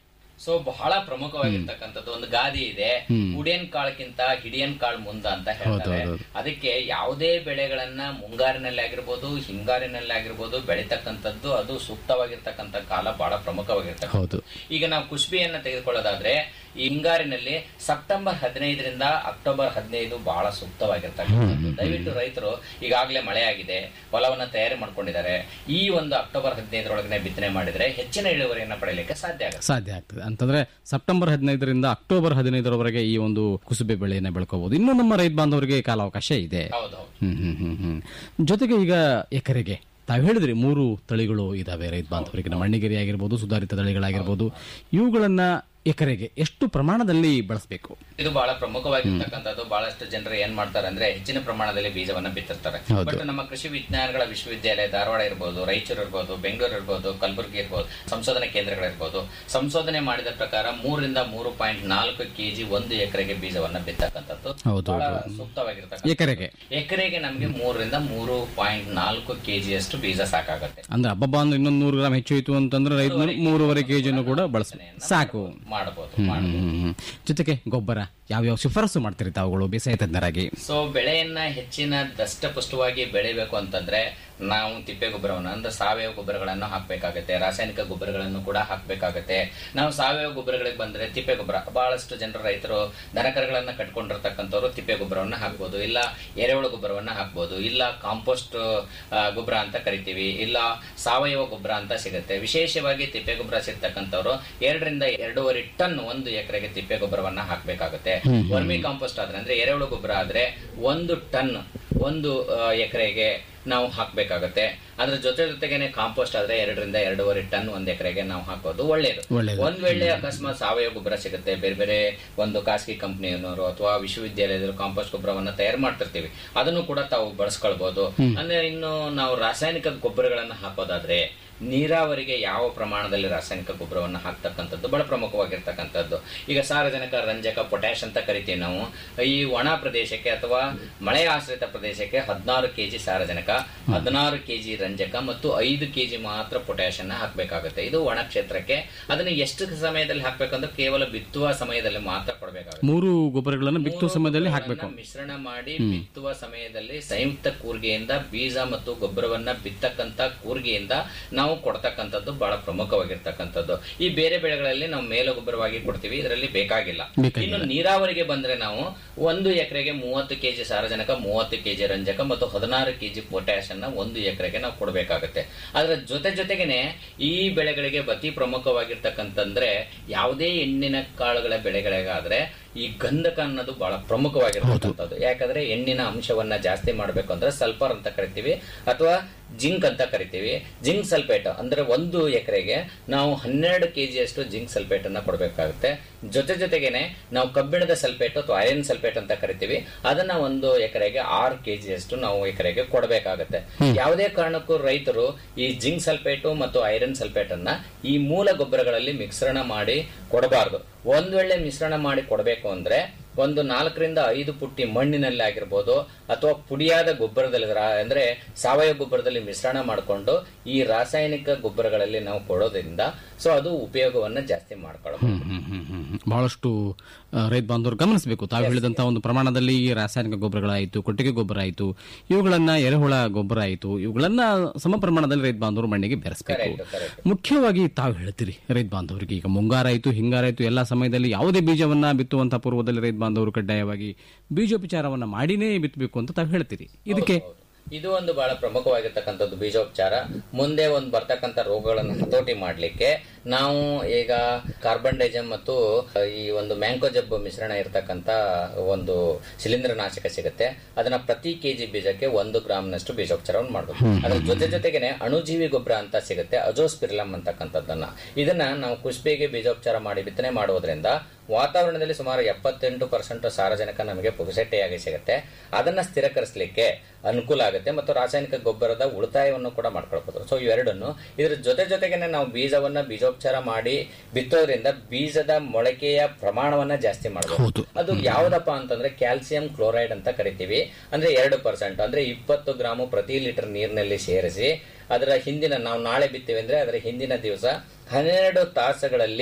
ಸೊ ಬಹಳ ಪ್ರಮುಖವಾಗಿರ್ತಕ್ಕಂಥದ್ದು ಒಂದು ಗಾದಿ ಇದೆ ಉಡಿಯನ್ ಕಾಳಕ್ಕಿಂತ ಹಿಡಿಯನ್ ಕಾಳು ಮುಂದ ಅಂತ ಹೇಳ್ತಾರೆ
ಹೌದು.
ಅದಕ್ಕೆ ಯಾವುದೇ ಬೆಳೆಗಳನ್ನ ಮುಂಗಾರಿನಲ್ಲಿ ಆಗಿರ್ಬೋದು ಹಿಂಗಾರಿನಲ್ಲಿ ಆಗಿರ್ಬೋದು ಬೆಳಿತಕ್ಕಂಥದ್ದು ಅದು ಸೂಕ್ತವಾಗಿರ್ತಕ್ಕಂಥ ಕಾಲ ಬಹಳ ಪ್ರಮುಖವಾಗಿರ್ತಕ್ಕಂಥ
ಹೌದು
ಈಗ ನಾವು ಕುಷ್ಬಿಯನ್ನ ತೆಗೆದುಕೊಳ್ಳೋದಾದ್ರೆ ಈ ಹಿಂಗಾರಿನಲ್ಲಿ ಸೆಪ್ಟೆಂಬರ್ ಹದಿನೈದರಿಂದ ಅಕ್ಟೋಬರ್ ಹದಿನೈದು ಬಹಳ ಸೂಕ್ತವಾಗಿರ್ತಕ್ಕಂಥದ್ದು ದಯವಿಟ್ಟು ರೈತರು ಈಗಾಗಲೇ ಮಳೆ ಆಗಿದೆ ಹೊಲವನ್ನ ತಯಾರಿ ಮಾಡ್ಕೊಂಡಿದ್ದಾರೆ ಈ ಒಂದು ಅಕ್ಟೋಬರ್ ಹದಿನೈದರೊಳಗನೆ ಬಿತ್ತನೆ ಮಾಡಿದ್ರೆ ಹೆಚ್ಚಿನ ಇಳುವರಿಯನ್ನ ಪಡೆಯಲಿಕ್ಕೆ ಸಾಧ್ಯ ಆಗುತ್ತೆ
ಸಾಧ್ಯ ಆಗ್ತದೆ ಅಂತಂದ್ರೆ ಸೆಪ್ಟೆಂಬರ್ ಹದಿನೈದರಿಂದ ಅಕ್ಟೋಬರ್ ಹದಿನೈದರವರೆಗೆ ಈ ಒಂದು ಕುಸುಬೆ ಬೆಳೆಯನ್ನ ಬೆಳ್ಕೋಬಹುದು ಇನ್ನು ನಮ್ಮ ರೈತ ಬಾಂಧವರಿಗೆ ಕಾಲಾವಕಾಶ ಇದೆ
ಹೌದು ಹೌದು
ಹ್ಮ್ ಹ್ಮ್ ಹ್ಮ್ ಹ್ಮ್ ಜೊತೆಗೆ ಈಗ ಎಕರೆಗೆ ತಾವು ಹೇಳಿದ್ರಿ ಮೂರು ತಳಿಗಳು ಇದಾವೆ ರೈತ ಬಾಂಧವರಿಗೆ ನಮ್ಮ ಮಣ್ಣಿಗೆರೆ ಆಗಿರ್ಬೋದು ಸುಧಾರಿತ ತಳಿಗಳಾಗಿರ್ಬೋದು ಇವುಗಳನ್ನ ಎಕರೆಗೆ ಎಷ್ಟು ಪ್ರಮಾಣದಲ್ಲಿ ಬಳಸಬೇಕು
ಇದು ಬಹಳ ಪ್ರಮುಖವಾಗಿರ್ತಕ್ಕಂಥದ್ದು ಬಹಳಷ್ಟು ಜನರು ಏನ್ ಮಾಡ್ತಾರೆ ಅಂದ್ರೆ ಹೆಚ್ಚಿನ ಪ್ರಮಾಣದಲ್ಲಿ ಬೀಜವನ್ನ ಬಿತ್ತಿರ್ತಾರೆ
ಹೌದು.
ಬಟ್ ನಮ್ಮ ಕೃಷಿ ವಿಜ್ಞಾನಗಳ ವಿಶ್ವವಿದ್ಯಾಲಯ ಧಾರವಾಡ ಇರ್ಬೋದು ರಾಯಚೂರು ಇರ್ಬೋದು ಬೆಂಗಳೂರು ಇರ್ಬೋದು ಕಲಬುರಗಿ ಇರ್ಬೋದು ಸಂಶೋಧನಾ ಕೇಂದ್ರಗಳಿರ್ಬೋದು ಸಂಶೋಧನೆ ಮಾಡಿದ ಪ್ರಕಾರ ಮೂರರಿಂದ ಮೂರು ಪಾಯಿಂಟ್ ನಾಲ್ಕು ಕೆಜಿ ಒಂದು ಎಕರೆಗೆ ಬೀಜವನ್ನ ಬಿತ್ತಕ್ಕಂಥದ್ದು
ಹೌದು,
ಬಹಳ
ಹೌದು.
ಸೂಕ್ತವಾಗಿರ್ತಕ್ಕಂಥ
ಎಕರೆಗೆ
ಎಕರೆಗೆ ನಮಗೆ ಮೂರರಿಂದ ಮೂರು ಪಾಯಿಂಟ್ ನಾಲ್ಕು ಕೆಜಿ ಅಷ್ಟು ಬೀಜ ಸಾಕಾಗುತ್ತೆ
ಅಂದ್ರೆ ಹಬ್ಬ ಅಂದ್ರೆ ಇನ್ನೊಂದು ನೂರು ಗ್ರಾಮ್ ಹೆಚ್ಚು ಹೋಯ್ತು ಅಂತಂದ್ರೆ ರೈತರು ಮೂರುವರೆ ಕೆಜಿಯನ್ನು ಕೂಡ ಬಳಸಬೇಕು ಸಾಕು
ಮಾಡಬಹುದು
ಹ್ಮ್, ಹ್ಮ್, ಹ್ಮ್, ಹ್ಮ್. ಜೊತೆಗೆ ಗೊಬ್ಬರ ಯಾವ್ಯಾವ ಶಿಫಾರಸು ಮಾಡ್ತೀರಿ ತಾವುಗಳು ಬೇಸಾಯ ತಜ್ಞರಾಗಿ
ಸೊ ಬೆಳೆಯನ್ನ ಹೆಚ್ಚಿನ ದಷ್ಟಪುಷ್ಟವಾಗಿ ಬೆಳಿಬೇಕು ಅಂತಂದ್ರೆ ನಾವು ತಿಪ್ಪೆ ಗೊಬ್ಬರವನ್ನು ಅಂದ್ರೆ ಸಾವಯವ ಗೊಬ್ಬರಗಳನ್ನು ಹಾಕ್ಬೇಕಾಗತ್ತೆ ರಾಸಾಯನಿಕ ಗೊಬ್ಬರಗಳನ್ನು ಕೂಡ ಹಾಕ್ಬೇಕಾಗತ್ತೆ ನಾವು ಸಾವಯವ ಗೊಬ್ಬರಗಳಿಗೆ ಬಂದ್ರೆ ತಿಪ್ಪೆ ಗೊಬ್ಬರ ಬಹಳಷ್ಟು ಜನರು ರೈತರು ದನಕರಗಳನ್ನ ಕಟ್ಕೊಂಡಿರ್ತಕ್ಕಂಥವ್ರು ತಿಪ್ಪೆ ಗೊಬ್ಬರವನ್ನ ಹಾಕ್ಬೋದು ಇಲ್ಲ ಎರೆಹುಳು ಗೊಬ್ಬರವನ್ನ ಹಾಕ್ಬೋದು ಇಲ್ಲ ಕಾಂಪೋಸ್ಟ್ ಆ, ಗೊಬ್ಬರ ಅಂತ ಕರಿತೀವಿ ಇಲ್ಲ ಸಾವಯವ ಗೊಬ್ಬರ ಅಂತ ಸಿಗುತ್ತೆ ವಿಶೇಷವಾಗಿ ತಿಪ್ಪೆ ಗೊಬ್ಬರ ಸಿಗ್ತಕ್ಕಂಥವ್ರು ಎರಡರಿಂದ ಎರಡೂವರೆ ಟನ್ ಒಂದು ಎಕರೆಗೆ ತಿಪ್ಪೆ ಗೊಬ್ಬರವನ್ನ ಹಾಕ್ಬೇಕಾಗುತ್ತೆ ವರ್ಮಿ ಕಾಂಪೋಸ್ಟ್ ಆದ್ರೆ ಅಂದ್ರೆ ಎರೆಹುಳು ಗೊಬ್ಬರ ಆದ್ರೆ ಒಂದು ಟನ್ ಒಂದು ಎಕರೆಗೆ ನಾವು ಹಾಕ್ಬೇಕಾಗತ್ತೆ ಅದ್ರ ಜೊತೆ ಜೊತೆಗೇನೆ ಕಾಂಪೋಸ್ಟ್ ಆದ್ರೆ ಎರಡರಿಂದ ಎರಡೂವರೆ ಟನ್ ಒಂದ್ ಎಕರೆಗೆ ನಾವು ಹಾಕೋದು ಒಳ್ಳೇದು
ಒಳ್ಳೇದು.
ಒಂದ್ ವೇಳೆ ಅಕಸ್ಮಾತ್ ಸಾವಯವ ಗೊಬ್ಬರ ಸಿಗುತ್ತೆ ಬೇರೆ ಬೇರೆ ಒಂದು ಖಾಸಗಿ ಕಂಪನಿಯವರು ಅಥವಾ ವಿಶ್ವವಿದ್ಯಾಲಯದಲ್ಲಿ ಕಾಂಪೋಸ್ಟ್ ಗೊಬ್ಬರವನ್ನ ತಯಾರು ಮಾಡ್ತಿರ್ತೀವಿ ಅದನ್ನು ಕೂಡ ತಾವು ಬಳಸ್ಕೊಳ್ಬಹುದು ಅಂದ್ರೆ ಇನ್ನು ನಾವು ರಾಸಾಯನಿಕ ಗೊಬ್ಬರಗಳನ್ನ ಹಾಕೋದಾದ್ರೆ ನೀರಾವರಿಗೆ ಯಾವ ಪ್ರಮಾಣದಲ್ಲಿ ರಾಸಾಯನಿಕ ಗೊಬ್ಬರವನ್ನು ಹಾಕ್ತಕ್ಕಂಥದ್ದು ಬಹಳ ಪ್ರಮುಖವಾಗಿರ್ತಕ್ಕಂಥದ್ದು ಈಗ ಸಾರಜನಕ ರಂಜಕ ಪೊಟ್ಯಾಶ್ ಅಂತ ಕರಿತೀವಿ ನಾವು ಈ ಒಣ ಪ್ರದೇಶಕ್ಕೆ ಅಥವಾ ಮಳೆ ಆಶ್ರಿತ ಪ್ರದೇಶಕ್ಕೆ ಹದಿನಾರು ಕೆಜಿ ಸಾರಜನಕ ಹದಿನಾರು ಕೆಜಿ ರಂಜಕ ಮತ್ತು ಐದು ಕೆಜಿ ಮಾತ್ರ ಪೊಟ್ಯಾಶ್ ಅನ್ನ ಹಾಕ್ಬೇಕಾಗುತ್ತೆ ಇದು ಒಣ ಕ್ಷೇತ್ರಕ್ಕೆ ಅದನ್ನ ಎಷ್ಟು ಸಮಯದಲ್ಲಿ ಹಾಕ್ಬೇಕಂದ್ರೆ ಕೇವಲ ಬಿತ್ತುವ ಸಮಯದಲ್ಲಿ ಮಾತ್ರ ಕೊಡಬೇಕಾಗುತ್ತೆ
ಮೂರು ಗೊಬ್ಬರಗಳನ್ನು ಬಿತ್ತುವ ಸಮಯದಲ್ಲಿ ಹಾಕಬೇಕು
ಮಿಶ್ರಣ ಮಾಡಿ ಬಿತ್ತುವ ಸಮಯದಲ್ಲಿ ಸಂಯುಕ್ತ ಕೂರ್ಗೆಯಿಂದ ಬೀಜ ಮತ್ತು ಗೊಬ್ಬರವನ್ನ ಬಿತ್ತಕ್ಕಂತ ಕೂರ್ಗೆಯಿಂದ ನಾವು ಕೊಡ್ತಕ್ಕಂಥದ್ದು ಬಹಳ ಪ್ರಮುಖವಾಗಿರ್ತಕ್ಕಂಥದ್ದು ಈ ಬೇರೆ ಬೆಳೆಗಳಲ್ಲಿ ನಾವು ಮೇಲು ಗೊಬ್ಬರವಾಗಿ ಕೊಡ್ತೀವಿ ಇದರಲ್ಲಿ ಬೇಕಾಗಿಲ್ಲ
ಬೇಕಾಗಿಲ್ಲ.
ಇನ್ನು ನೀರಾವರಿಗೆ ಬಂದ್ರೆ ನಾವು ಒಂದು ಎಕರೆಗೆ ಮೂವತ್ತು ಕೆಜಿ ಸಾರಜನಕ ಮೂವತ್ತು ಕೆಜಿ ರಂಜಕ ಮತ್ತು ಹದಿನಾರು ಕೆಜಿ ಪೊಟ್ಯಾಶ್ ಅನ್ನ ಒಂದು ಎಕರೆಗೆ ನಾವು ಕೊಡಬೇಕಾಗುತ್ತೆ ಅದರ ಜೊತೆ ಜೊತೆಗೇನೆ ಈ ಬೆಳೆಗಳಿಗೆ ಅತಿ ಪ್ರಮುಖವಾಗಿರ್ತಕ್ಕಂತಂದ್ರೆ ಯಾವುದೇ ಎಣ್ಣಿನ ಕಾಳುಗಳ ಬೆಳೆಗಳಿಗಾದ್ರೆ ಈ ಗಂಧಕ ಅನ್ನೋದು ಬಹಳ ಪ್ರಮುಖವಾಗಿರ್ತಕ್ಕಂಥದ್ದು ಯಾಕಂದ್ರೆ ಎಣ್ಣಿನ ಅಂಶವನ್ನ ಜಾಸ್ತಿ ಮಾಡ್ಬೇಕು ಅಂದ್ರೆ ಸಲ್ಫರ್ ಅಂತ ಕರಿತೀವಿ ಅಥವಾ ಜಿಂಕ್ ಅಂತ ಕರಿತೀವಿ ಜಿಂಕ್ ಸಲ್ಫೇಟ್ ಅಂದ್ರೆ ಒಂದು ಎಕರೆಗೆ ನಾವು ಹನ್ನೆರಡು ಕೆಜಿ ಅಷ್ಟು ಜಿಂಕ್ ಸಲ್ಫೇಟ್ ಅನ್ನ ಕೊಡಬೇಕಾಗುತ್ತೆ ಜೊತೆ ಜೊತೆಗೇನೆ ನಾವು ಕಬ್ಬಿಣದ ಸಲ್ಫೇಟ್ ಅಥವಾ ಐರನ್ ಸಲ್ಫೇಟ್ ಅಂತ ಕರಿತೀವಿ ಅದನ್ನ ಒಂದು ಎಕರೆಗೆ ಆರು ಕೆಜಿ ಅಷ್ಟು ನಾವು ಎಕರೆಗೆ ಕೊಡಬೇಕಾಗುತ್ತೆ ಯಾವುದೇ ಕಾರಣಕ್ಕೂ ರೈತರು ಈ ಜಿಂಕ್ ಸಲ್ಫೇಟು ಮತ್ತು ಐರನ್ ಸಲ್ಫೇಟ್ ಅನ್ನ ಈ ಮೂಲ ಗೊಬ್ಬರಗಳಲ್ಲಿ ಮಿಶ್ರಣ ಮಾಡಿ ಕೊಡಬಾರದು ಒಂದ್ ವೇಳೆ ಮಿಶ್ರಣ ಮಾಡಿ ಕೊಡಬೇಕು ಅಂದ್ರೆ ಒಂದು ನಾಲ್ಕರಿಂದ ಐದು ಪುಟ್ಟಿ ಮಣ್ಣಿನಲ್ಲಿ ಆಗಿರ್ಬೋದು ಅಥವಾ ಪುಡಿಯಾದ ಗೊಬ್ಬರದಲ್ಲಿ ರಾ- ಅಂದ್ರೆ ಸಾವಯವ ಗೊಬ್ಬರದಲ್ಲಿ ಮಿಶ್ರಣ ಮಾಡಿಕೊಂಡು ಈ ರಾಸಾಯನಿಕ ಗೊಬ್ಬರಗಳಲ್ಲಿ ನಾವು ಕೊಡೋದ್ರಿಂದ ಸೊ ಅದು ಉಪಯೋಗವನ್ನ ಜಾಸ್ತಿ ಮಾಡ್ಕೊಳ್ಳಬಹುದು
ಹ್ಮ್, ಹ್ಮ್, ಹ್ಮ್, ಹ್ಮ್, ಹ್ಮ್. ಬಹಳಷ್ಟು ಆ, ರೈತ ಬಾಂಧವರು ಗಮನಿಸಬೇಕು ತಾವು ಹೇಳಿದಂತ ಒಂದು ಪ್ರಮಾಣದಲ್ಲಿ ಈ ರಾಸಾಯನಿಕ ಗೊಬ್ಬರಗಳಾಯಿತು ಕೊಟ್ಟಿಗೆ ಗೊಬ್ಬರ ಆಯಿತು ಇವುಗಳನ್ನ ಎರೆಹುಳ ಗೊಬ್ಬರ ಆಯಿತು ಇವುಗಳನ್ನ ಸಮ ಪ್ರಮಾಣದಲ್ಲಿ ರೈತ ಬಾಂಧವರು ಮಣ್ಣಿಗೆ ಬೆರೆಸಬೇಕು
Correct, correct.
ಮುಖ್ಯವಾಗಿ ತಾವು ಹೇಳ್ತೀರಿ ರೈತ ಬಾಂಧವರಿಗೆ ಈಗ ಮುಂಗಾರಾಯಿತು ಹಿಂಗಾರಾಯಿತು ಎಲ್ಲ ಸಮಯದಲ್ಲಿ ಯಾವುದೇ ಬೀಜವನ್ನ ಬಿತ್ತುವಂತ ಪೂರ್ವದಲ್ಲಿ ರೈತ ಬಾಂಧವರು ಕಡ್ಡಾಯವಾಗಿ ಬೀಜೋಪಚಾರವನ್ನ ಮಾಡಿನೇ ಬಿತ್ತಬೇಕು ಅಂತ ತಾವು ಹೇಳ್ತೀರಿ ಇದಕ್ಕೆ
ಇದು ಒಂದು ಬಹಳ ಪ್ರಮುಖವಾಗಿರ್ತಕ್ಕಂಥದ್ದು ಬೀಜೋಪಚಾರ ಮುಂದೆ ಒಂದು ಬರ್ತಕ್ಕಂಥ ರೋಗಗಳನ್ನು ಹತೋಟಿ ಮಾಡ್ಲಿಕ್ಕೆ ನಾವು ಈಗ ಕಾರ್ಬನ್ ಡೈಜಮ್ ಮತ್ತು ಈ ಒಂದು ಮ್ಯಾಂಕೋಜಬ್ ಮಿಶ್ರಣ ಇರತಕ್ಕಂತ ಒಂದು ಶಿಲೀಂಧ್ರನಾಶಕ ಸಿಗುತ್ತೆ ಅದನ್ನ ಪ್ರತಿ ಕೆಜಿ ಬೀಜಕ್ಕೆ ಒಂದು ಗ್ರಾಮ್ನಷ್ಟು ಬೀಜೋಪಚಾರವನ್ನು ಮಾಡಬೇಕು ಅದ್ರ ಜೊತೆ ಜೊತೆಗೇನೆ ಅಣುಜೀವಿ ಗೊಬ್ಬರ ಅಂತ ಸಿಗುತ್ತೆ ಅಜೋಸ್ಪಿರ್ಲಮ್ ಅಂತಕ್ಕಂಥದ್ದನ್ನ ಇದನ್ನ ನಾವು ಕುಷ್ಬಿಗೆ ಬೀಜೋಪಚಾರ ಮಾಡಿ ಬಿತ್ತನೆ ಮಾಡುವುದರಿಂದ ವಾತಾವರಣದಲ್ಲಿ ಸುಮಾರು ಎಪ್ಪತ್ತೆಂಟು ಪರ್ಸೆಂಟ್ ಸಾರಜನಕ ನಮಗೆ ಪುಗಸೆಟ್ಟೆಯಾಗಿ ಸಿಗುತ್ತೆ ಅದನ್ನ ಸ್ಥಿರಕರಿಸಲಿಕ್ಕೆ ಅನುಕೂಲ ಆಗುತ್ತೆ ಮತ್ತು ರಾಸಾಯನಿಕ ಗೊಬ್ಬರದ ಉಳಿತಾಯವನ್ನು ಕೂಡ ಮಾಡ್ಕೊಳ್ಬಹುದು ಸೊ ಇವೆರಡನ್ನು ಇದ್ರ ಜೊತೆ ಜೊತೆಗೇನೆ ನಾವು ಬೀಜವನ್ನ ಬೀಜೋಪಚಾರ ಮಾಡಿ ಬಿತ್ತೋದ್ರಿಂದ ಬೀಜದ ಮೊಳಕೆಯ ಪ್ರಮಾಣವನ್ನ ಜಾಸ್ತಿ ಮಾಡಬಹುದು ಅದು ಯಾವ್ದಪ್ಪ ಅಂತಂದ್ರೆ ಕ್ಯಾಲ್ಸಿಯಂ ಕ್ಲೋರೈಡ್ ಅಂತ ಕರಿತೀವಿ ಅಂದ್ರೆ ಎರಡು ಪರ್ಸೆಂಟ್ ಅಂದ್ರೆ ಇಪ್ಪತ್ತು ಗ್ರಾಮು ಪ್ರತಿ ಲೀಟರ್ ನೀರಿನಲ್ಲಿ ಸೇರಿಸಿ ಅದರ ಹಿಂದಿನ ನಾವು ನಾಳೆ ಬಿತ್ತೀವಿ ಅಂದ್ರೆ ಅದರ ಹಿಂದಿನ ದಿವಸ ಹನ್ನೆರಡು ತಾಸುಗಳಲ್ಲಿ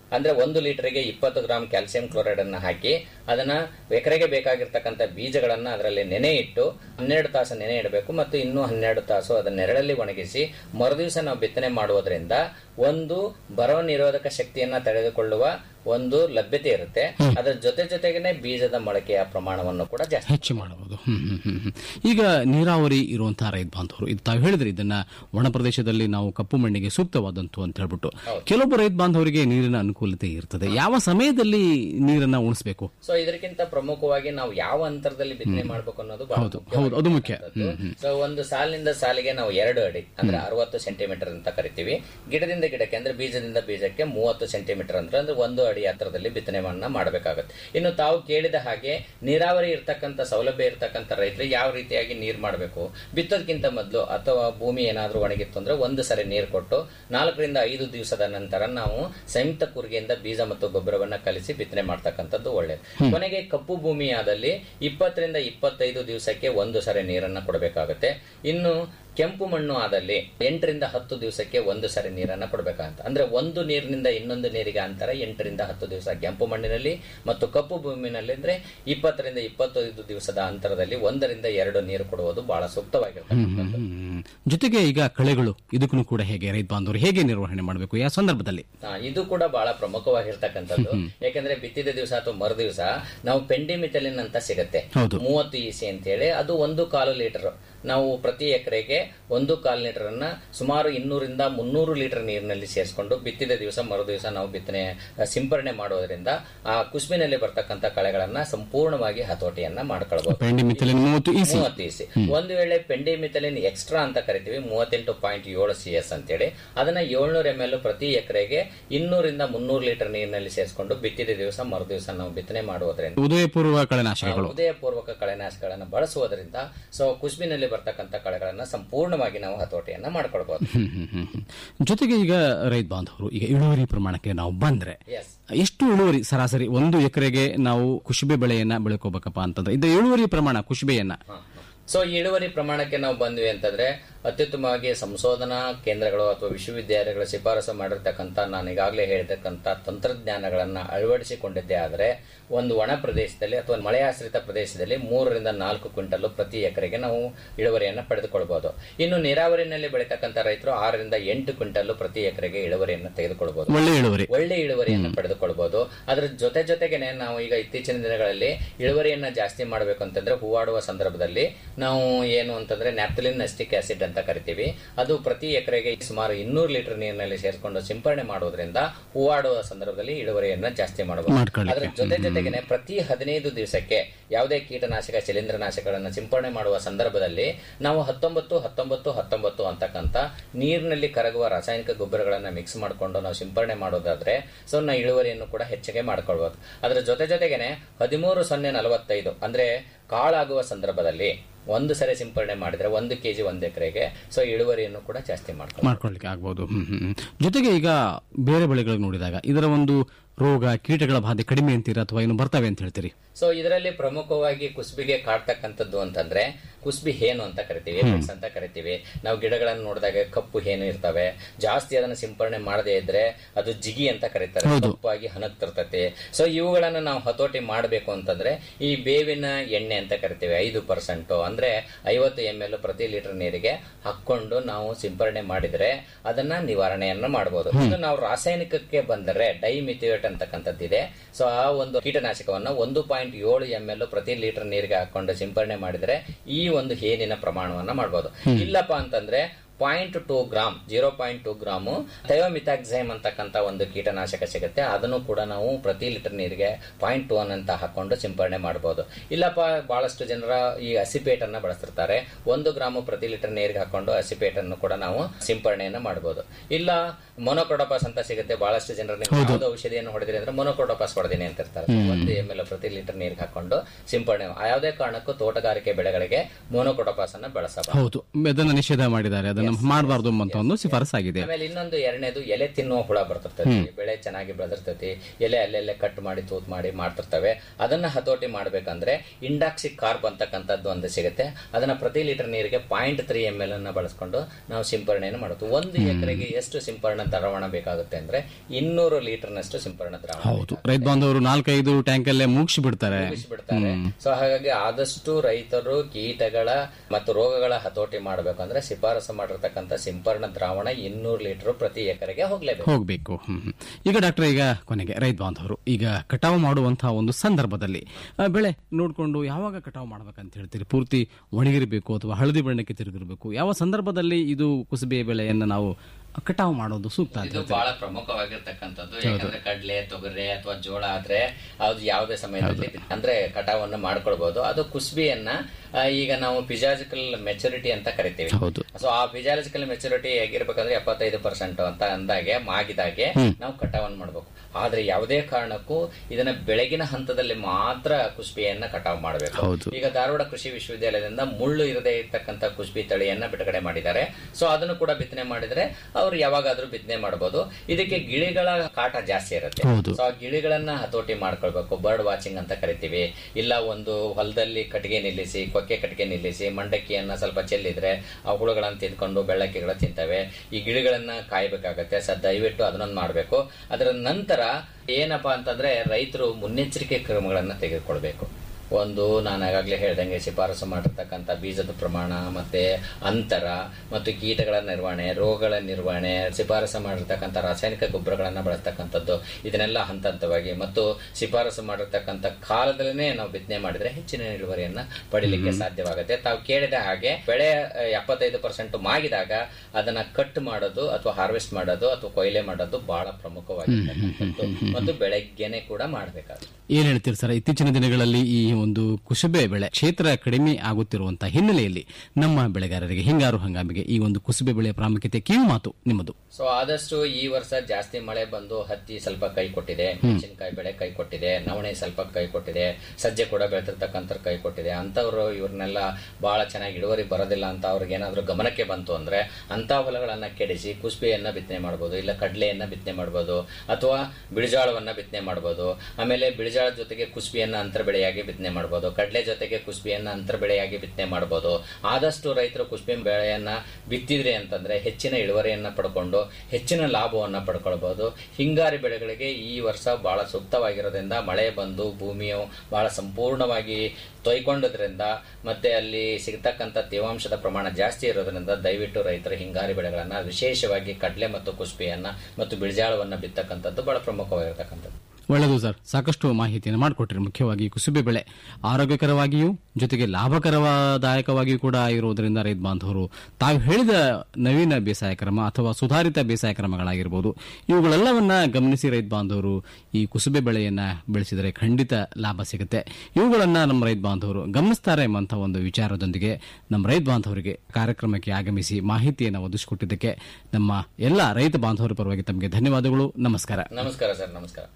ಅಂದ್ರೆ ಒಂದು ಲೀಟರ್ಗೆ ಇಪ್ಪತ್ತು ಗ್ರಾಂ ಕ್ಯಾಲ್ಸಿಯಂ ಕ್ಲೋರೈಡ್ ಅನ್ನ ಹಾಕಿ ಅದನ್ನ ಎಕರೆಗೆ ಬೇಕಾಗಿರ್ತಕ್ಕಂಥ ಬೀಜಗಳನ್ನ ಅದರಲ್ಲಿ ನೆನೆ ಇಟ್ಟು ಹನ್ನೆರಡು ತಾಸು ನೆನೆ ಇಡಬೇಕು ಮತ್ತು ಇನ್ನೂ ಹನ್ನೆರಡು ತಾಸು ಅದನ್ನ ನೆರಳಲ್ಲಿ ಒಣಗಿಸಿ ಮರುದಿವಸ ನಾವು ಬಿತ್ತನೆ ಮಾಡುವುದರಿಂದ ಒಂದು ಬರ ನಿರೋಧಕ ಶಕ್ತಿಯನ್ನ ತಡೆದುಕೊಳ್ಳುವ ಒಂದು ಲಭ್ಯತೆ ಇರುತ್ತೆ ಅದರ ಜೊತೆ ಜೊತೆಗೇನೆ ಬೀಜದ ಮೊಳಕೆಯ ಪ್ರಮಾಣವನ್ನು ಕೂಡ ಜಾಸ್ತಿ
ಹೆಚ್ಚು ಮಾಡಬಹುದು ಹ್ಮ್, ಹ್ಮ್, ಹ್ಮ್, ಹ್ಮ್. ಈಗ ನೀರಾವರಿ ಇರುವಂತಹ ರೈತ ಬಾಂಧವರು ಇದು ತಾವು ಹೇಳಿದ್ರಿ ಇದನ್ನ ಒಣ ಪ್ರದೇಶದಲ್ಲಿ ನಾವು ಕಪ್ಪು ಮಣ್ಣಿಗೆ ಸೂಕ್ತವಾದಂತು ಅಂತ ಹೇಳ್ಬಿಟ್ಟು ಕೆಲವೊಬ್ಬ ರೈತ ಬಾಂಧವರಿಗೆ ನೀರಿನ ಅನುಕೂಲತೆ ಇರ್ತದೆ ಯಾವ ಸಮಯದಲ್ಲಿ ನೀರನ್ನ ಉಣಿಸಬೇಕು
ಸೊ ಇದಕ್ಕಿಂತ ಪ್ರಮುಖವಾಗಿ ನಾವು ಯಾವ ಅಂತರದಲ್ಲಿ ಬಿತ್ತನೆ ಮಾಡಬೇಕು ಅನ್ನೋದು ಬಹಳ
ಹೌದು ಹೌದು ಅದು ಮುಖ್ಯ ಹ್ಮ್, ಹ್ಮ್.
ಸೊ ಒಂದು ಸಾಲಿನಿಂದ ಸಾಲಿಗೆ ನಾವು ಎರಡು ಅಡಿ ಅಂದ್ರೆ ಅರವತ್ತು ಸೆಂಟಿಮೀಟರ್ ಅಂತ ಕರಿತೀವಿ ಗಿಡದಿಂದ ಗಿಡಕ್ಕೆ ಅಂದ್ರೆ ಬೀಜದಿಂದ ಬೀಜಕ್ಕೆ ಮೂವತ್ತು ಸೆಂಟಿಮೀಟರ್ ಅಂದ್ರೆ ಅಂದ್ರೆ ಒಂದು ಅಡಿ ಎತ್ತರದಲ್ಲಿ ಬಿತ್ತನೆ ಮಣ್ಣ ಮಾಡಬೇಕಾಗುತ್ತೆ ಇನ್ನು ತಾವು ಕೇಳಿದ ಹಾಗೆ ನೀರಾವರಿ ಇರ್ತಕ್ಕಂಥ ಸೌಲಭ್ಯ ಇರ್ತಕ್ಕಂಥ ರೈತರು ಯಾವ ರೀತಿಯಾಗಿ ನೀರು ಮಾಡಬೇಕು ಬಿತ್ತೋದಕ್ಕಿಂತ ಮೊದಲು ಅಥವಾ ಭೂಮಿ ಏನಾದ್ರೂ ಒಣಗಿತ್ತು ಅಂದ್ರೆ ಒಂದು ಸರಿ ನೀರು ಕೊಟ್ಟು ನಾಲ್ಕರಿಂದ ಐದು ದಿವಸದ ನಂತರ ನಾವು ಸಂಯುಕ್ತ ಕೂರಿಗೆಯಿಂದ ಬೀಜ ಮತ್ತು ಗೊಬ್ಬರವನ್ನ ಕಲಿಸಿ ಬಿತ್ತನೆ ಮಾಡ್ತಕ್ಕಂಥದ್ದು ಒಳ್ಳೆಯದು ಕೊನೆಗೆ ಕಪ್ಪು ಭೂಮಿ ಆದಲ್ಲಿ ಇಪ್ಪತ್ತರಿಂದ ಇಪ್ಪತ್ತೈದು ದಿವಸಕ್ಕೆ ಒಂದು ಸರಿ ನೀರನ್ನ ಕೊಡಬೇಕಾಗುತ್ತೆ ಇನ್ನು ಕೆಂಪು ಮಣ್ಣು ಆದಲ್ಲಿ ಎಂಟರಿಂದ ಹತ್ತು ದಿವಸಕ್ಕೆ ಒಂದು ಸರಿ ನೀರನ್ನ ಕೊಡಬೇಕಂತ ಅಂದ್ರೆ ಒಂದು ನೀರಿನಿಂದ ಇನ್ನೊಂದು ನೀರಿಗೆ ಅಂತರ ಎಂಟರಿಂದ ಹತ್ತು ದಿವಸ ಕೆಂಪು ಮಣ್ಣಿನಲ್ಲಿ ಮತ್ತು ಕಪ್ಪು ಭೂಮಿನಲ್ಲಿ ಅಂದ್ರೆ ಇಪ್ಪತ್ತರಿಂದ ಇಪ್ಪತ್ತೈದು ದಿವಸದ ಅಂತರದಲ್ಲಿ ಒಂದರಿಂದ ಎರಡು ನೀರು ಕೊಡುವುದು ಬಹಳ ಸೂಕ್ತವಾಗಿರ್ತಕ್ಕಂಥದ್ದು
ಹ್ಮ್. ಜೊತೆಗೆ ಈಗ ಕಳೆಗಳು ಇದಕ್ಕೂ ಕೂಡ ಹೇಗೆ ರೈತ ಬಾಂಧವರು ಹೇಗೆ ನಿರ್ವಹಣೆ ಮಾಡಬೇಕು ಯಾವ ಸಂದರ್ಭದಲ್ಲಿ
ಆ, ಇದು ಕೂಡ ಬಹಳ ಪ್ರಮುಖವಾಗಿರ್ತಕ್ಕಂಥದ್ದು ಯಾಕಂದ್ರೆ ಬಿತ್ತಿದ ದಿವಸ ಅಥವಾ ಮರು ದಿವಸ ನಾವು ಪೆಂಡಿಮಿಥಲಿನ್ ಅಂತ ಸಿಗುತ್ತೆ
ಹೌದು.
ಮೂವತ್ತು ಇಸಿ ಅಂತ ಹೇಳಿ ಅದು ಒಂದು ಕಾಲು ಲೀಟರ್ ನಾವು ಪ್ರತಿ ಎಕರೆಗೆ ಒಂದು ಕಾಲು ಲೀಟರ್ ಅನ್ನ ಸುಮಾರು ಇನ್ನೂರಿಂದ ಮುನ್ನೂರು ಲೀಟರ್ ನೀರಿನಲ್ಲಿ ಸೇರಿಸಿಕೊಂಡು ಬಿತ್ತಿದ ದಿವಸ ಮರು ದಿವಸ ನಾವು ಬಿತ್ತನೆ ಆ, ಸಿಂಪರಣೆ ಮಾಡೋದ್ರಿಂದ ಆ ಕುಸ್ಬಿನಲ್ಲಿ ಬರ್ತಕ್ಕಂಥ ಕಳೆಗಳನ್ನ ಸಂಪೂರ್ಣವಾಗಿ ಹತೋಟಿಯನ್ನ ಮಾಡ್ಕೊಳ್ಬಹುದು
ಪೆಂಡಿಮಿಥಲಿನ್ ಮೂವತ್ತು ಇಸಿ
ಮೂವತ್ತು ಇಸಿ ಒಂದು ವೇಳೆ ಪೆಂಡಿಮಿಥಲಿನ್ ಎಕ್ಸ್ಟ್ರಾ ಅಂತ ಕರಿತೀವಿ ಮೂವತ್ತೆಂಟು ಪಾಯಿಂಟ್ ಏಳು ಸಿ ಎಸ್ ಅಂತೇಳಿ ಅದನ್ನ ಏಳ್ನೂರ ಎಂ ಎಲ್ ಪ್ರತಿ ಎಕರೆಗೆ ಇನ್ನೂರಿಂದ ಮುನ್ನೂರು ಲೀಟರ್ ನೀರಿನಲ್ಲಿ ಸೇರಿಸಿಕೊಂಡು ಬಿತ್ತಿದ ದಿವಸ ಮರು ದಿವಸ ನಾವು ಬಿತ್ತನೆ ಮಾಡುವುದರಿಂದ
ಉದಯಪೂರ್ವ ಕಳೆನಾಶಕಗಳು
ಉದಯಪೂರ್ವಕ ಕಳೆನಾಶಕಗಳನ್ನು ಬಳಸುವುದರಿಂದ ಸೊ ಕುಸ್ಬಿನಲ್ಲಿ ಬರ್ತಕ್ಕಂಥ ಕಳೆಗಳನ್ನ ಸಂಪೂರ್ಣವಾಗಿ ನಾವು ಹತೋಟಿಯನ್ನ ಮಾಡ್ಕೊಳ್ಬಹುದು
ಹ್ಮ್, ಹ್ಮ್, ಹ್ಮ್, ಹ್ಮ್. ಜೊತೆಗೆ ಈಗ ರೈತ ಬಾಂಧವರು ಈಗ ಇಳುವರಿ ಪ್ರಮಾಣಕ್ಕೆ ನಾವು ಬಂದ್ರೆ
ಎಸ್
ಎಷ್ಟು ಇಳುವರಿ ಸರಾಸರಿ ಒಂದು ಎಕರೆಗೆ ನಾವು ಕುಶುಬೆ ಬೆಳೆಯನ್ನ ಬೆಳ್ಕೋಬೇಕಪ್ಪ ಅಂತಂದ್ರೆ ಇದು ಇಳುವರಿ ಪ್ರಮಾಣ ಕುಶುಬೆಯನ್ನ
ಸೊ ಇಳುವರಿ ಪ್ರಮಾಣಕ್ಕೆ ನಾವು ಬಂದ್ವಿ ಅಂತಂದ್ರೆ ಅತ್ಯುತ್ತಮವಾಗಿ ಸಂಶೋಧನಾ ಕೇಂದ್ರಗಳು ಅಥವಾ ವಿಶ್ವವಿದ್ಯಾಲಯಗಳು ಶಿಫಾರಸು ಮಾಡಿರ್ತಕ್ಕಂಥ ನಾನು ಈಗಾಗಲೇ ಹೇಳಿರ್ತಕ್ಕಂಥ ತಂತ್ರಜ್ಞಾನಗಳನ್ನ ಅಳವಡಿಸಿಕೊಂಡಿದ್ದೇ ಆದರೆ ಒಂದು ಒಣ ಪ್ರದೇಶದಲ್ಲಿ ಅಥವಾ ಮಳೆಯಾಶ್ರಿತ ಪ್ರದೇಶದಲ್ಲಿ ಮೂರರಿಂದ ನಾಲ್ಕು ಕ್ವಿಂಟಲ್ ಪ್ರತಿ ಎಕರೆಗೆ ನಾವು ಇಳುವರಿಯನ್ನ ಪಡೆದುಕೊಳ್ಬಹುದು ಇನ್ನು ನೀರಾವರಿನಲ್ಲಿ ಬೆಳೀತಕ್ಕಂಥ ರೈತರು ಆರರಿಂದ ಎಂಟು ಕ್ವಿಂಟಲ್ ಪ್ರತಿ ಎಕರೆಗೆ ಇಳುವರಿಯನ್ನು ತೆಗೆದುಕೊಳ್ಬಹುದು
ಒಳ್ಳೆ ಇಳುವರಿ
ಒಳ್ಳೆ ಇಳುವರಿಯನ್ನು ಪಡೆದುಕೊಳ್ಬಹುದು ಅದ್ರ ಜೊತೆ ಜೊತೆಗೇನೆ ನಾವು ಈಗ ಇತ್ತೀಚಿನ ದಿನಗಳಲ್ಲಿ ಇಳುವರಿಯನ್ನ ಜಾಸ್ತಿ ಮಾಡಬೇಕು ಅಂತಂದ್ರೆ ಹೂವಾಡುವ ಸಂದರ್ಭದಲ್ಲಿ ನಾವು ಏನು ಅಂತಂದ್ರೆ ನ್ಯಾಪ್ತಲಿನ್ ಅಸ್ಟಿಕ್ ಆಸಿಡ್ ಅಂತ ಕರಿತೀವಿ ಅದು ಪ್ರತಿ ಎಕರೆಗೆ ಸುಮಾರು ಇನ್ನೂರು ಲೀಟರ್ ನೀರಿನಲ್ಲಿ ಸೇರಿಸಿಕೊಂಡು ಸಿಂಪರಣೆ ಮಾಡೋದ್ರಿಂದ ಹೂವಾಡುವ ಸಂದರ್ಭದಲ್ಲಿ ಇಳುವರಿಯನ್ನ ಜಾಸ್ತಿ ಮಾಡಬಹುದು
ಮಾಡ್ಕೊಳ್ಳಿಕ್ಕೆ.
ಅದ್ರ ಜೊತೆ ಜೊತೆಗೇನೆ ಪ್ರತಿ ಹದಿನೈದು ದಿವಸಕ್ಕೆ ಯಾವುದೇ ಕೀಟನಾಶಕ ಶಿಲೀಂಧ್ರನಾಶಕಗಳನ್ನು ಸಿಂಪರಣೆ ಮಾಡುವ ಸಂದರ್ಭದಲ್ಲಿ ನಾವು ಹತ್ತೊಂಬತ್ತು ಹತ್ತೊಂಬತ್ತು ಹತ್ತೊಂಬತ್ತು ಅಂತಕ್ಕಂಥ ನೀರಿನಲ್ಲಿ ಕರಗುವ ರಾಸಾಯನಿಕ ಗೊಬ್ಬರಗಳನ್ನ ಮಿಕ್ಸ್ ಮಾಡಿಕೊಂಡು ನಾವು ಸಿಂಪರಣೆ ಮಾಡೋದಾದ್ರೆ ಸೊ ನಾವು ಇಳುವರಿಯನ್ನು ಕೂಡ ಹೆಚ್ಚಿಗೆ ಮಾಡ್ಕೊಳ್ಬಹುದು ಅದರ ಜೊತೆ ಜೊತೆಗೇನೆ ಹದಿಮೂರು ಸೊನ್ನೆ ನಲವತ್ತೈದು ಅಂದ್ರೆ ಕಾಳಾಗುವ ಸಂದರ್ಭದಲ್ಲಿ ಒಂದು ಸರಿ ಸಿಂಪರಣೆ ಮಾಡಿದ್ರೆ ಒಂದು ಕೆಜಿ ಒಂದು ಎಕರೆಗೆ ಸೊ ಇಳುವರಿಯನ್ನು ಕೂಡ ಜಾಸ್ತಿ ಮಾಡ್ಕೊಳ್ಳಿ
ಮಾಡ್ಕೊಳ್ಳಿಕ್ಕೆ ಆಗ್ಬೋದು ಹ್ಮ್, ಹ್ಮ್, ಹ್ಮ್. ಜೊತೆಗೆ ಈಗ ಬೇರೆ ಬೆಳೆಗಳಿಗೆ ನೋಡಿದಾಗ ಇದರ ಒಂದು ರೋಗ ಕೀಟಗಳ ಬಾಧೆ ಕಡಿಮೆ ಅಂತೀರಾ ಅಥವಾ ಏನು ಬರ್ತವೆ ಅಂತ ಹೇಳ್ತೀರಿ
ಸೊ ಇದರಲ್ಲಿ ಪ್ರಮುಖವಾಗಿ ಕುಸ್ಬಿಗೆ ಕಾಡ್ತಕ್ಕಂಥದ್ದು ಅಂತಂದ್ರೆ ಕುಸ್ಬಿ ಹೇನು ಅಂತ ಕರಿತೀವಿ ಎಪಿಡ್ಸ್ ಅಂತ ಕರಿತೀವಿ ನಾವು ಗಿಡಗಳನ್ನು ನೋಡಿದಾಗ ಕಪ್ಪು ಹೇನು ಇರ್ತವೆ ಜಾಸ್ತಿ ಅದನ್ನ ಸಿಂಪರಣೆ ಮಾಡದೇ ಇದ್ರೆ ಅದು ಜಿಗಿ ಅಂತ ಕರೀತಾರೆ ಕಪ್ಪಾಗಿ ಹನಗ್ತಿರ್ತೈತಿ ಸೊ ಇವುಗಳನ್ನ ನಾವು ಹತೋಟಿ ಮಾಡಬೇಕು ಅಂತಂದ್ರೆ ಈ ಬೇವಿನ ಎಣ್ಣೆ ಅಂತ ಕರಿತೀವಿ ಐದು ಪರ್ಸೆಂಟ್ ಅಂದ್ರೆ ಐವತ್ತು ಎಂ ಎಲ್ ಪ್ರತಿ ಲೀಟರ್ ನೀರಿಗೆ ಹಾಕೊಂಡು ನಾವು ಸಿಂಪರಣೆ ಮಾಡಿದ್ರೆ ಅದನ್ನ ನಿವಾರಣೆಯನ್ನ ಮಾಡಬಹುದು ಇನ್ನು ನಾವು ರಾಸಾಯನಿಕಕ್ಕೆ ಬಂದರೆ ಡೈಮಿಥಿವೇಟ್ ಅಂತಕ್ಕಂಥದ್ದಿದೆ ಸೊ ಆ ಒಂದು ಕೀಟನಾಶಕವನ್ನ ಒಂದು ಪಾಯಿಂಟ್ ಏಳು ಎಂ ಎಲ್ ಪ್ರತಿ ಲೀಟರ್ ನೀರಿಗೆ ಹಾಕೊಂಡು ಸಿಂಪರಣೆ ಮಾಡಿದ್ರೆ ಈ ಒಂದು ಹೇನಿನ ಪ್ರಮಾಣವನ್ನ ಮಾಡಬಹುದು ಇಲ್ಲಪ್ಪ ಅಂತಂದ್ರೆ point two gram zero point two gram thiamethoxam ಅಂತಕ್ಕಂಥ ಒಂದು ಕೀಟನಾಶಕ ಸಿಗುತ್ತೆ ಅದನ್ನು ಕೂಡ ನಾವು ಪ್ರತಿ ಲೀಟರ್ ನೀರಿಗೆ ಪಾಯಿಂಟ್ ಟೂ ಒನ್ ಅಂತ ಹಾಕೊಂಡು ಸಿಂಪರಣೆ ಮಾಡಬಹುದು ಇಲ್ಲಪ್ಪ ಬಹಳಷ್ಟು ಜನರ ಈ ಅಸಿಪೇಟ್ ಅನ್ನ ಬಳಸ್ತಿರ್ತಾರೆ ಒಂದು ಗ್ರಾಮು ಪ್ರತಿ ಲೀಟರ್ ನೀರಿಗೆ ಹಾಕೊಂಡು ಅಸಿಪೇಟ್ ಅನ್ನು ಕೂಡ ನಾವು ಸಿಂಪರಣೆಯನ್ನ ಮಾಡಬಹುದು ಇಲ್ಲ ಮೊನೊಕ್ರೋಟೋಪಾಸ್ ಅಂತ ಸಿಗುತ್ತೆ ಬಹಳಷ್ಟು ಜನರು ನೀವು ಯಾವ್ದು ಔಷಧಿಯನ್ನು ಹೊಡೆದಿರಿ ಅಂದ್ರೆ ಮೊನೊಕ್ರೋಟೋಪಾಸ್ ಹೊಡೆದಿನಿ ಅಂತ ಇರ್ತಾರೆ ಒಂದು ಎಂ ಎಲ್ ಪ್ರತಿ ಲೀಟರ್ ನೀರಿಗೆ ಹಾಕೊಂಡು ಸಿಂಪರಣೆ ಯಾವುದೇ ಕಾರಣಕ್ಕೂ ತೋಟಗಾರಿಕೆ ಬೆಳೆಗಳಿಗೆ ಮೊನೊಕ್ರೋಟೋಪಾಸ್ ಅನ್ನ ಬಳಸಬಾರದು
ಹೌದು ಅದನ್ನ ನಿಷೇಧ ಮಾಡಿದ್ದಾರೆ ಅದನ್ನ ಅದನ್ನ ಮಾಡಬಾರ್ದು ಅಂತ ಒಂದು ಶಿಫಾರಸಾಗಿದೆ
ಆಮೇಲೆ ಇನ್ನೊಂದು ಎರಡನೇದು ಎಲೆ ತಿನ್ನುವ ಹುಳ ಬರ್ತಿರ್ತೈತಿ ಬೆಳೆ ಚೆನ್ನಾಗಿ ಬೆಳೆದಿರ್ತೈತಿ ಎಲೆ ಅಲ್ಲೆಲ್ಲೆ ಕಟ್ ಮಾಡಿ ತೂತ್ ಮಾಡಿ ಮಾಡ್ತಿರ್ತವೆ ಅದನ್ನ ಹತೋಟಿ ಮಾಡ್ಬೇಕಂದ್ರೆ ಇಂಡಾಕ್ಸಿ ಕಾರ್ಬ್ ಅಂತಕ್ಕಂಥದ್ದು ಒಂದು ಸಿಗುತ್ತೆ ಅದನ್ನ ಪ್ರತಿ ಲೀಟರ್ ನೀರಿಗೆ ಪಾಯಿಂಟ್ ತ್ರೀ ಎಂ ಎಲ್ ಅನ್ನ ಬಳಸ್ಕೊಂಡು ನಾವು ಸಿಂಪರಣೆಯನ್ನು ಮಾಡುತ್ತೆ ಒಂದು ಎಕರೆಗೆ ಎಷ್ಟು ಸಿಂಪರಣಾ ದ್ರಾವಣ ಬೇಕಾಗುತ್ತೆ ಅಂದ್ರೆ ಇನ್ನೂರು ಲೀಟರ್ನಷ್ಟು ಸಿಂಪರಣಾ ದ್ರಾವಣ
ಹೌದು ರೈತ ಬಾಂಧವರು ನಾಲ್ಕೈದು ಟ್ಯಾಂಕ್ ಅಲ್ಲೇ ಮುಗಿಸಿ ಬಿಡ್ತಾರೆ
ಬಿಡ್ತಾರೆ ಸೊ ಹಾಗಾಗಿ ಆದಷ್ಟು ರೈತರು ಕೀಟಗಳ ಮತ್ತು ರೋಗಗಳ ಹತೋಟಿ ಮಾಡಬೇಕಂದ್ರೆ ಶಿಫಾರಸು ಮಾಡಿರ್ತಕ್ಕಂಥ ಸಿಂಪರಣಾ ದ್ರಾವಣ ಇನ್ನೂರು ಲೀಟರ್ ಪ್ರತಿ ಎಕರೆಗೆ ಹೋಗ್ಲೇಬೇಕು
ಹೋಗ್ಬೇಕು ಹ್ಮ್, ಹ್ಮ್. ಈಗ ಡಾಕ್ಟರ್ ಈಗ ಕೊನೆಗೆ ರೈತ ಬಾಂಧವರು ಈಗ ಕಟಾವು ಮಾಡುವಂತಹ ಒಂದು ಸಂದರ್ಭದಲ್ಲಿ ಆ, ಬೆಳೆ ನೋಡಿಕೊಂಡು ಯಾವಾಗ ಕಟಾವು ಮಾಡ್ಬೇಕಂತ ಹೇಳ್ತೀರಿ ಪೂರ್ತಿ ಒಣಗಿರಬೇಕು ಅಥವಾ ಹಳದಿ ಬಣ್ಣಕ್ಕೆ ತಿರುಗಿರಬೇಕು ಯಾವ ಸಂದರ್ಭದಲ್ಲಿ ಇದು ಕುಸುಬೆ ಬೆಳೆಯನ್ನು ನಾವು ಕಟಾವು ಮಾಡೋದು ಸೂಕ್ತ ಅಂತ
ಇದು
ಹೇಳ್ತೀರಿ?
ಬಹಳ ಪ್ರಮುಖವಾಗಿರ್ತಕ್ಕಂಥದ್ದು ಯಾಕಂದ್ರೆ ಕಡ್ಲೆ ತೊಗರಿ ಅಥವಾ ಜೋಳ ಆದ್ರೆ ಅದು ಯಾವುದೇ ಸಮಯದಲ್ಲಿ ಅಂದ್ರೆ ಕಟಾವನ್ನು ಮಾಡ್ಕೊಳ್ಬಹುದು ಅದು ಕುಸ್ಬಿಯನ್ನ ಆ, ಈಗ ನಾವು ಫಿಸಾಜಿಕಲ್ ಮೆಚುರಿಟಿ ಅಂತ ಕರಿತೀವಿ
ಹೌದು
ಸೊ ಆ ಫಿಸಾಲಜಿಕಲ್ ಮೆಚುರಿಟಿ ಹೇಗಿರ್ಬೇಕಂದ್ರೆ ಎಪ್ಪತ್ತೈದು ಪರ್ಸೆಂಟ್ ಅಂತ ಅಂದಾಗೆ ಮಾಗಿದಾಗೆ ನಾವು ಕಟಾವನ್ನ ಮಾಡಬೇಕು ಆದ್ರೆ ಯಾವುದೇ ಕಾರಣಕ್ಕೂ ಇದನ್ನ ಬೆಳಗಿನ ಹಂತದಲ್ಲಿ ಮಾತ್ರ ಕುಸ್ಬಿಯನ್ನ ಕಟಾವು ಮಾಡಬೇಕು
ಹೌದು.
ಈಗ ಧಾರವಾಡ ಕೃಷಿ ವಿಶ್ವವಿದ್ಯಾಲಯದಿಂದ ಮುಳ್ಳು ಇರದೇ ಇರ್ತಕ್ಕಂಥ ಕುಸ್ಬಿ ತಳಿಯನ್ನ ಬಿಡುಗಡೆ ಮಾಡಿದ್ದಾರೆ ಸೊ ಅದನ್ನು ಕೂಡ ಬಿತ್ತನೆ ಮಾಡಿದ್ರೆ ಅವ್ರು ಯಾವಾಗಾದ್ರೂ ಬಿತ್ತನೆ ಮಾಡಬಹುದು ಇದಕ್ಕೆ ಗಿಳಿಗಳ ಕಾಟ ಜಾಸ್ತಿ ಇರುತ್ತೆ
ಹೌದು.
ಸೊ ಆ ಗಿಳಿಗಳನ್ನ ಹತೋಟಿ ಮಾಡ್ಕೊಳ್ಬೇಕು ಬರ್ಡ್ ವಾಚಿಂಗ್ ಅಂತ ಕರಿತೀವಿ ಇಲ್ಲ ಒಂದು ಹೊಲದಲ್ಲಿ ಕಟ್ಟಿಗೆ ನಿಲ್ಲಿಸಿ ಕೊಕ್ಕೆ ಕಟ್ಟಿಗೆ ನಿಲ್ಲಿಸಿ ಮಂಡಕ್ಕಿಯನ್ನ ಸ್ವಲ್ಪ ಚೆಲ್ಲಿದ್ರೆ ಆ ಹುಳುಗಳನ್ನ ತಿಂದ್ಕೊಂಡು ಬೆಳ್ಳಕ್ಕಿಗಳ ತಿಂತವೆ ಈ ಗಿಳಿಗಳನ್ನ ಕಾಯ್ಬೇಕಾಗತ್ತೆ ಸ ದಯವಿಟ್ಟು ಅದನ್ನೊಂದು ಮಾಡ್ಬೇಕು ಅದರ ನಂತರ ಏನಪ್ಪಾ ಅಂತಂದ್ರೆ ರೈತರು ಮುನ್ನೆಚ್ಚರಿಕೆ ಕ್ರಮಗಳನ್ನ ತೆಗೆದುಕೊಳ್ಬೇಕು ಒಂದು ನಾನು ಆಗಾಗಲೇ ಹೇಳ್ದಂಗೆ ಶಿಫಾರಸು ಮಾಡಿರ್ತಕ್ಕಂಥ ಬೀಜದ ಪ್ರಮಾಣ ಮತ್ತೆ ಅಂತರ ಮತ್ತು ಕೀಟಗಳ ನಿರ್ವಹಣೆ ರೋಗಗಳ ನಿರ್ವಹಣೆ ಶಿಫಾರಸು ಮಾಡಿರ್ತಕ್ಕಂಥ ರಾಸಾಯನಿಕ ಗೊಬ್ಬರಗಳನ್ನ ಬಳಸ್ತಕ್ಕಂಥದ್ದು ಇದನ್ನೆಲ್ಲ ಹಂತ ಹಂತವಾಗಿ ಮತ್ತು ಶಿಫಾರಸು ಮಾಡಿರ್ತಕ್ಕಂಥ ಕಾಲದಲ್ಲೇ ನಾವು ಬಿತ್ತನೆ ಮಾಡಿದ್ರೆ ಹೆಚ್ಚಿನ ಇಳುವರಿಯನ್ನ ಪಡಿಲಿಕ್ಕೆ ಸಾಧ್ಯವಾಗುತ್ತೆ ತಾವು ಕೇಳಿದ ಹಾಗೆ ಬೆಳೆ ಆ, ಎಪ್ಪತ್ತೈದು ಪರ್ಸೆಂಟ್ ಮಾಗಿದಾಗ ಅದನ್ನ ಕಟ್ ಮಾಡೋದು ಅಥವಾ ಹಾರ್ವೆಸ್ಟ್ ಮಾಡೋದು ಅಥವಾ ಕೊಯ್ಲೆ ಮಾಡೋದು ಬಹಳ ಪ್ರಮುಖವಾಗಿರ್ತಕ್ಕಂಥದ್ದು ಮತ್ತು ಬೆಳಗ್ಗೆನೆ ಕೂಡ ಮಾಡಬೇಕಾಗುತ್ತೆ
ಏನ್ ಹೇಳ್ತೀರಿ ಸರ್ ಇತ್ತೀಚಿನ ದಿನಗಳಲ್ಲಿ ಈ ಒಂದು ಕುಸುಬೆ ಬೆಳೆ ಕ್ಷೇತ್ರ ಕಡಿಮೆ ಆಗುತ್ತಿರುವಂತಹ ಹಿನ್ನೆಲೆಯಲ್ಲಿ ನಮ್ಮ ಬೆಳೆಗಾರರಿಗೆ ಹಿಂಗಾರು ಹಂಗಾಮಿಗೆ ಈ ಒಂದು ಕುಸುಬೆ ಬೆಳೆಯ ಪ್ರಾಮುಖ್ಯತೆ ಕಿವಿ ಮಾತು ನಿಮ್ಮದು
ಸೊ ಆದಷ್ಟು ಈ ವರ್ಷ ಜಾಸ್ತಿ ಮಳೆ ಬಂದು ಹತ್ತಿ ಸ್ವಲ್ಪ ಕೈ ಕೊಟ್ಟಿದೆ ಮೆಣಸಿನಕಾಯಿ ಬೆಳೆ ಕೈ ಕೊಟ್ಟಿದೆ ನವಣೆ ಸ್ವಲ್ಪ ಕೈ ಕೊಟ್ಟಿದೆ ಸಜ್ಜೆ ಕೂಡ ಬೆಳೆತಿರ್ತಕ್ಕಂಥ ಕೈ ಕೊಟ್ಟಿದೆ ಅಂತವ್ರು ಇವ್ರನ್ನೆಲ್ಲ ಬಹಳ ಚೆನ್ನಾಗಿ ಇಳುವರಿ ಬರೋದಿಲ್ಲ ಅಂತ ಅವ್ರಿಗೆ ಏನಾದ್ರು ಗಮನಕ್ಕೆ ಬಂತು ಅಂದ್ರೆ ಅಂತ ಹೊಲಗಳನ್ನ ಕೆಡಿಸಿ ಕುಸ್ಬೆಯನ್ನ ಬಿತ್ತನೆ ಮಾಡಬಹುದು ಇಲ್ಲ ಕಡಲೆಯನ್ನ ಬಿತ್ತನೆ ಮಾಡಬಹುದು ಅಥವಾ ಬಿಳಿಜಾಳವನ್ನ ಬಿತ್ತನೆ ಮಾಡಬಹುದು ಆಮೇಲೆ ಬಿಳಿಜಾಳ ಜೊತೆಗೆ ಕುಸ್ಬಿಯನ್ನ ಅಂತರ ಬೆಳೆಯಾಗಿ ಬಿತ್ತನೆ ಮಾಡಬಹುದು ಕಡಲೆ ಜೊತೆಗೆ ಕುಸ್ಬಿಯನ್ನ ಅಂತರ ಬೆಳೆಯಾಗಿ ಬಿತ್ತನೆ ಮಾಡಬಹುದು ಆದಷ್ಟು ರೈತರು ಕುಸ್ಬಿ ಬೆಳೆಯನ್ನ ಬಿತ್ತಿದ್ರೆ ಅಂತಂದ್ರೆ ಹೆಚ್ಚಿನ ಇಳುವರಿಯನ್ನ ಪಡ್ಕೊಂಡು ಹೆಚ್ಚಿನ ಲಾಭವನ್ನ ಪಡ್ಕೊಳ್ಬಹುದು ಹಿಂಗಾರಿ ಬೆಳೆಗಳಿಗೆ ಈ ವರ್ಷ ಬಹಳ ಸೂಕ್ತವಾಗಿರೋದ್ರಿಂದ ಮಳೆ ಬಂದು ಭೂಮಿಯು ಬಹಳ ಸಂಪೂರ್ಣವಾಗಿ ತೊಯ್ಕೊಂಡದ್ರಿಂದ ಮತ್ತೆ ಅಲ್ಲಿ ಸಿಗ್ತಕ್ಕಂಥ ತೇವಾಂಶದ ಪ್ರಮಾಣ ಜಾಸ್ತಿ ಇರೋದ್ರಿಂದ ದಯವಿಟ್ಟು ರೈತರು ಹಿಂಗಾರಿ ಬೆಳೆಗಳನ್ನ ವಿಶೇಷವಾಗಿ ಕಡಲೆ ಮತ್ತು ಕುಸ್ಬಿಯನ್ನ ಮತ್ತು ಬಿಳಿಜಾಳವನ್ನ ಬಿತ್ತಕ್ಕಂಥದ್ದು ಬಹಳ ಪ್ರಮುಖವಾಗಿರ್ತಕ್ಕಂಥದ್ದು
ಒಳ್ಳೆಯದು ಸರ್ ಸಾಕಷ್ಟು ಮಾಹಿತಿಯನ್ನು ಮಾಡಿಕೊಟ್ರಿ ಮುಖ್ಯವಾಗಿ ಕುಸುಬೆ ಬೆಳೆ ಆರೋಗ್ಯಕರವಾಗಿಯೂ ಜೊತೆಗೆ ಲಾಭಕರದಾಯಕವಾಗಿಯೂ ಕೂಡ ಇರುವುದರಿಂದ ರೈತ ಬಾಂಧವರು ತಾವು ಹೇಳಿದ ನವೀನ ಬೇಸಾಯ ಕ್ರಮ ಅಥವಾ ಸುಧಾರಿತ ಬೇಸಾಯ ಕ್ರಮಗಳಾಗಿರ್ಬೋದು ಇವುಗಳೆಲ್ಲವನ್ನ ಗಮನಿಸಿ ರೈತ ಬಾಂಧವರು ಈ ಕುಸುಬೆ ಬೆಳೆಯನ್ನ ಬೆಳೆಸಿದರೆ ಖಂಡಿತ ಲಾಭ ಸಿಗುತ್ತೆ ಇವುಗಳನ್ನ ನಮ್ಮ ರೈತ ಬಾಂಧವರು ಗಮನಿಸ್ತಾರೆ ಎಂಬಂಥ ಒಂದು ವಿಚಾರದೊಂದಿಗೆ ನಮ್ಮ ರೈತ ಬಾಂಧವರಿಗೆ ಕಾರ್ಯಕ್ರಮಕ್ಕೆ ಆಗಮಿಸಿ ಮಾಹಿತಿಯನ್ನು ಒದಗಿಸಿಕೊಟ್ಟಿದ್ದಕ್ಕೆ ನಮ್ಮ ಎಲ್ಲ ರೈತ ಬಾಂಧವರ ಪರವಾಗಿ ತಮಗೆ ಧನ್ಯವಾದಗಳು ನಮಸ್ಕಾರ
ನಮಸ್ಕಾರ ಸರ್ ನಮಸ್ಕಾರ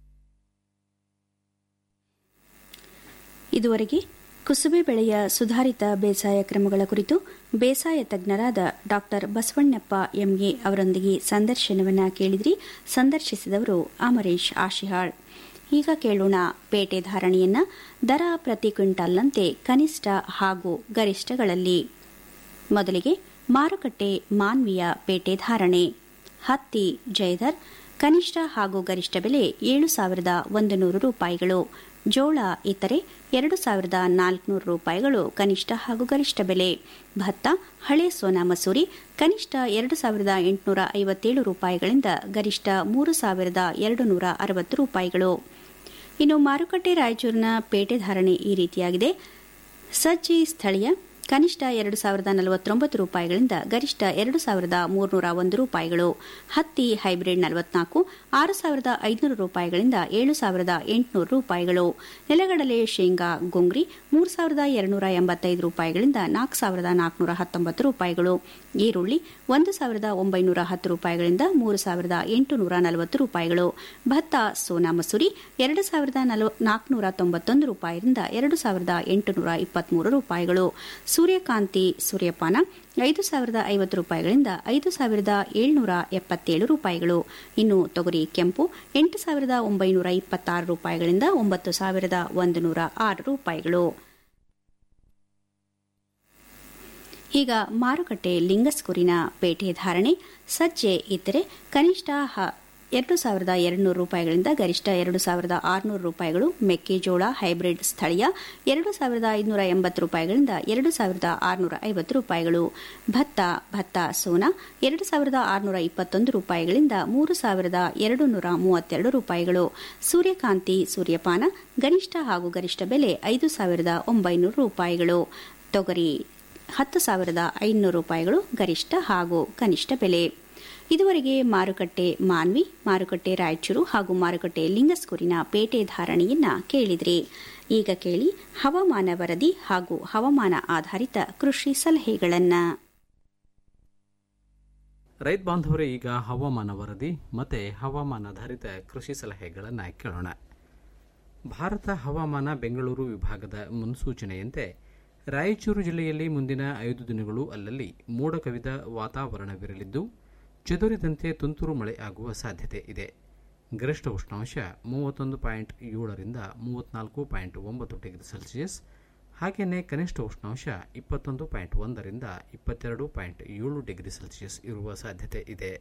ಇದುವರೆಗೆ ಕುಸುಬೆ ಬೆಳೆಯ ಸುಧಾರಿತ ಬೇಸಾಯ ಕ್ರಮಗಳ ಕುರಿತು ಬೇಸಾಯ ತಜ್ಞರಾದ ಡಾಕ್ಟರ್ ಬಸವಣ್ಣಪ್ಪ ಎಂಎ ಅವರೊಂದಿಗೆ ಸಂದರ್ಶನವನ್ನ ಕೇಳಿದ್ರಿ ಸಂದರ್ಶಿಸಿದವರು ಅಮರೇಶ್ ಆಶಿಹಾಳ್ ಈಗ ಕೇಳೋಣ ಪೇಟೆ ಧಾರಣೆಯನ್ನ ದರ ಪ್ರತಿ ಕ್ವಿಂಟಾಲ್ನಂತೆ ಕನಿಷ್ಠ ಹಾಗೂ ಗರಿಷ್ಠಗಳಲ್ಲಿ ಮೊದಲಿಗೆ ಮಾರುಕಟ್ಟೆ ಮಾನ್ವಿಯ ಪೇಟೆ ಧಾರಣೆ ಹತ್ತಿ ಜಯಧರ್ ಕನಿಷ್ಠ ಹಾಗೂ ಗರಿಷ್ಠ ಬೆಲೆ ಏಳು ಸಾವಿರದ ಒಂದು ನೂರು ರೂಪಾಯಿಗಳು ಜೋಳ ಇತರೆ ಎರಡು ಸಾವಿರದ ನಾಲ್ಕುನೂರು ರೂಪಾಯಿಗಳು ಕನಿಷ್ಠ ಹಾಗೂ ಗರಿಷ್ಠ ಬೆಲೆ ಭತ್ತ ಹಳೆ ಸೋನಾ ಮಸೂರಿ ಕನಿಷ್ಠ ಎರಡು ಸಾವಿರದ ಎಂಟುನೂರ ಐವತ್ತೇಳು ರೂಪಾಯಿಗಳಿಂದ ಗರಿಷ್ಠ ಮೂರು ಸಾವಿರದ ಎರಡು ನೂರ ಅರವತ್ತು ರೂಪಾಯಿಗಳು ಇನ್ನು ಮಾರುಕಟ್ಟೆ ರಾಯಚೂರಿನ ಪೇಟೆ ಧಾರಣೆ ಈ ರೀತಿಯಾಗಿದೆ ಸಜ್ಜಿ ಸ್ಥಳೀಯ ಕನಿಷ್ಠ ಎರಡು ಸಾವಿರದ ನಲವತ್ತೊಂಬತ್ತು ರೂಪಾಯಿಗಳಿಂದ ಗರಿಷ್ಠ ಎರಡು ಸಾವಿರದ ಮೂರುನೂರ ಒಂದು ರೂಪಾಯಿಗಳು ಹತ್ತಿ ಹೈಬ್ರಿಡ್ ನಲವತ್ನಾಲ್ಕು ಆರು ಸಾವಿರದ ಐದುನೂರು ರೂಪಾಯಿಗಳಿಂದ ಏಳು ಸಾವಿರದ ಎಂಟುನೂರು ರೂಪಾಯಿಗಳು ನೆಲಗಡಲೆ ಶೇಂಗಾ ಗುಂಗ್ರಿ ಮೂರು ಸಾವಿರದ ಎರಡುನೂರ ಎಂಬತ್ತೈದು ರೂಪಾಯಿಗಳಿಂದ ನಾಲ್ಕು ಸಾವಿರದ ನಾಲ್ಕುನೂರ ಹತ್ತೊಂಬತ್ತು ರೂಪಾಯಿಗಳು ಈರುಳ್ಳಿ ಒಂದು ಸಾವಿರದ ಒಂಬೈನೂರ ಹತ್ತು ರೂಪಾಯಿಗಳಿಂದ ಮೂರು ಸಾವಿರದ ಎಂಟುನೂರ ನಲವತ್ತು ರೂಪಾಯಿಗಳು ಭತ್ತ ಸೋನಾ ಮಸೂರಿ ಎರಡು ಸಾವಿರದ ನಾಲ್ಕುನೂರ ತೊಂಬತ್ತೊಂದು ರೂಪಾಯಿಯಿಂದ ಎರಡು ಸಾವಿರದ ಎಂಟುನೂರ ಇಪ್ಪತ್ಮೂರು ರೂಪಾಯಿಗಳು ಸೂರ್ಯಕಾಂತಿ ಸೂರ್ಯಪಾನ ಐದು ಸಾವಿರದ ಐವತ್ತು ರೂಪಾಯಿಗಳಿಂದ ಐದು ಸಾವಿರದ ಏಳ್ನೂರ ಎಪ್ಪತ್ತೇಳು ರೂಪಾಯಿಗಳು ಇನ್ನು ತೊಗರಿ ಕೆಂಪು ಎಂಟು ಸಾವಿರದ ಒಂಬೈನೂರ ಇಪ್ಪತ್ತಾರು ರೂಪಾಯಿಗಳಿಂದ ಒಂಬತ್ತು ಸಾವಿರದ ಒಂದು ನೂರ ಆರು ರೂಪಾಯಿಗಳು ಈಗ ಮಾರುಕಟ್ಟೆ ಲಿಂಗಸ್ಕೂರಿನ ಪೇಟೆ ಧಾರಣೆ ಸಜ್ಜೆ ಇದ್ದರೆ ಕನಿಷ್ಠ ಎರಡು ಸಾವಿರದ ಎರಡುನೂರು ರೂಪಾಯಿಗಳಿಂದ ಗರಿಷ್ಠ ಎರಡು ಸಾವಿರದ ಆರುನೂರು ರೂಪಾಯಿಗಳು ಮೆಕ್ಕೆಜೋಳ ಹೈಬ್ರಿಡ್ ಸ್ಥಳೀಯ ಎರಡು ಸಾವಿರದ ಐದುನೂರ ಎಂಬತ್ತು ರೂಪಾಯಿಗಳಿಂದ ಎರಡು ಸಾವಿರದ ಆರುನೂರ ಐವತ್ತು ರೂಪಾಯಿಗಳು ಭತ್ತ ಭತ್ತ ಸೋನಾ ಎರಡು ಸಾವಿರದ ಆರುನೂರ ಇಪ್ಪತ್ತೊಂದು ರೂಪಾಯಿಗಳಿಂದ ಮೂರು ಸಾವಿರದ ಎರಡು ನೂರ ಮೂವತ್ತೆರಡು ರೂಪಾಯಿಗಳು ಸೂರ್ಯಕಾಂತಿ ಸೂರ್ಯಪಾನ ಗರಿಷ್ಠ ಹಾಗೂ ಗರಿಷ್ಠ ಬೆಲೆ ಐದು ಸಾವಿರದ ಒಂಬೈನೂರು ರೂಪಾಯಿಗಳು ತೊಗರಿ ಹತ್ತು ಸಾವಿರದ ಐನೂರು ರೂಪಾಯಿಗಳು ಗರಿಷ್ಠ ಹಾಗೂ ಕನಿಷ್ಠ ಬೆಲೆ ಇದುವರೆಗೆ ಮಾರುಕಟ್ಟೆ ಮಾನ್ವಿ ಮಾರುಕಟ್ಟೆ ರಾಯಚೂರು ಹಾಗೂ ಮಾರುಕಟ್ಟೆ ಲಿಂಗಸ್ಕೂರಿನ ಪೇಟೆ ಧಾರಣೆಯನ್ನ ಕೇಳಿದ್ರಿ ಈಗ ಕೇಳಿ ಹವಾಮಾನ ವರದಿ ಹಾಗೂ ಹವಾಮಾನ ಆಧಾರಿತ ಕೃಷಿ ಸಲಹೆಗಳನ್ನ
ರೈತ ಬಾಂಧವರೇ ಈಗ ಹವಾಮಾನ ವರದಿ ಮತ್ತೆ ಹವಾಮಾನಾಧಾರಿತ ಕೃಷಿ ಸಲಹೆಗಳನ್ನು ಕೇಳೋಣ ಭಾರತ ಹವಾಮಾನ ಬೆಂಗಳೂರು ವಿಭಾಗದ ಮುನ್ಸೂಚನೆಯಂತೆ ರಾಯಚೂರು ಜಿಲ್ಲೆಯಲ್ಲಿ ಮುಂದಿನ ಐದು ದಿನಗಳು ಅಲ್ಲಲ್ಲಿ ಮೋಡ ಕವಿದ ವಾತಾವರಣವಿರಲಿದ್ದು ಚದುರಿದಂತೆ ತುಂತುರು ಮಳೆ ಆಗುವ ಸಾಧ್ಯತೆ ಇದೆ ಗರಿಷ್ಠ ಉಷ್ಣಾಂಶ ಮೂವತ್ತೊಂದು ಪಾಯಿಂಟ್ ಏಳರಿಂದ ಮೂವತ್ನಾಲ್ಕು ಪಾಯಿಂಟ್ ಒಂಬತ್ತು ಡಿಗ್ರಿ ಸೆಲ್ಸಿಯಸ್ ಹಾಗೆಯೇ ಕನಿಷ್ಠ ಉಷ್ಣಾಂಶ ಇಪ್ಪತ್ತೊಂದು ಪಾಯಿಂಟ್ ಒಂದರಿಂದ ಇಪ್ಪತ್ತೆರಡು ಪಾಯಿಂಟ್ ಏಳು ಡಿಗ್ರಿ ಸೆಲ್ಸಿಯಸ್ ಇರುವ ಸಾಧ್ಯತೆ ಇದೆ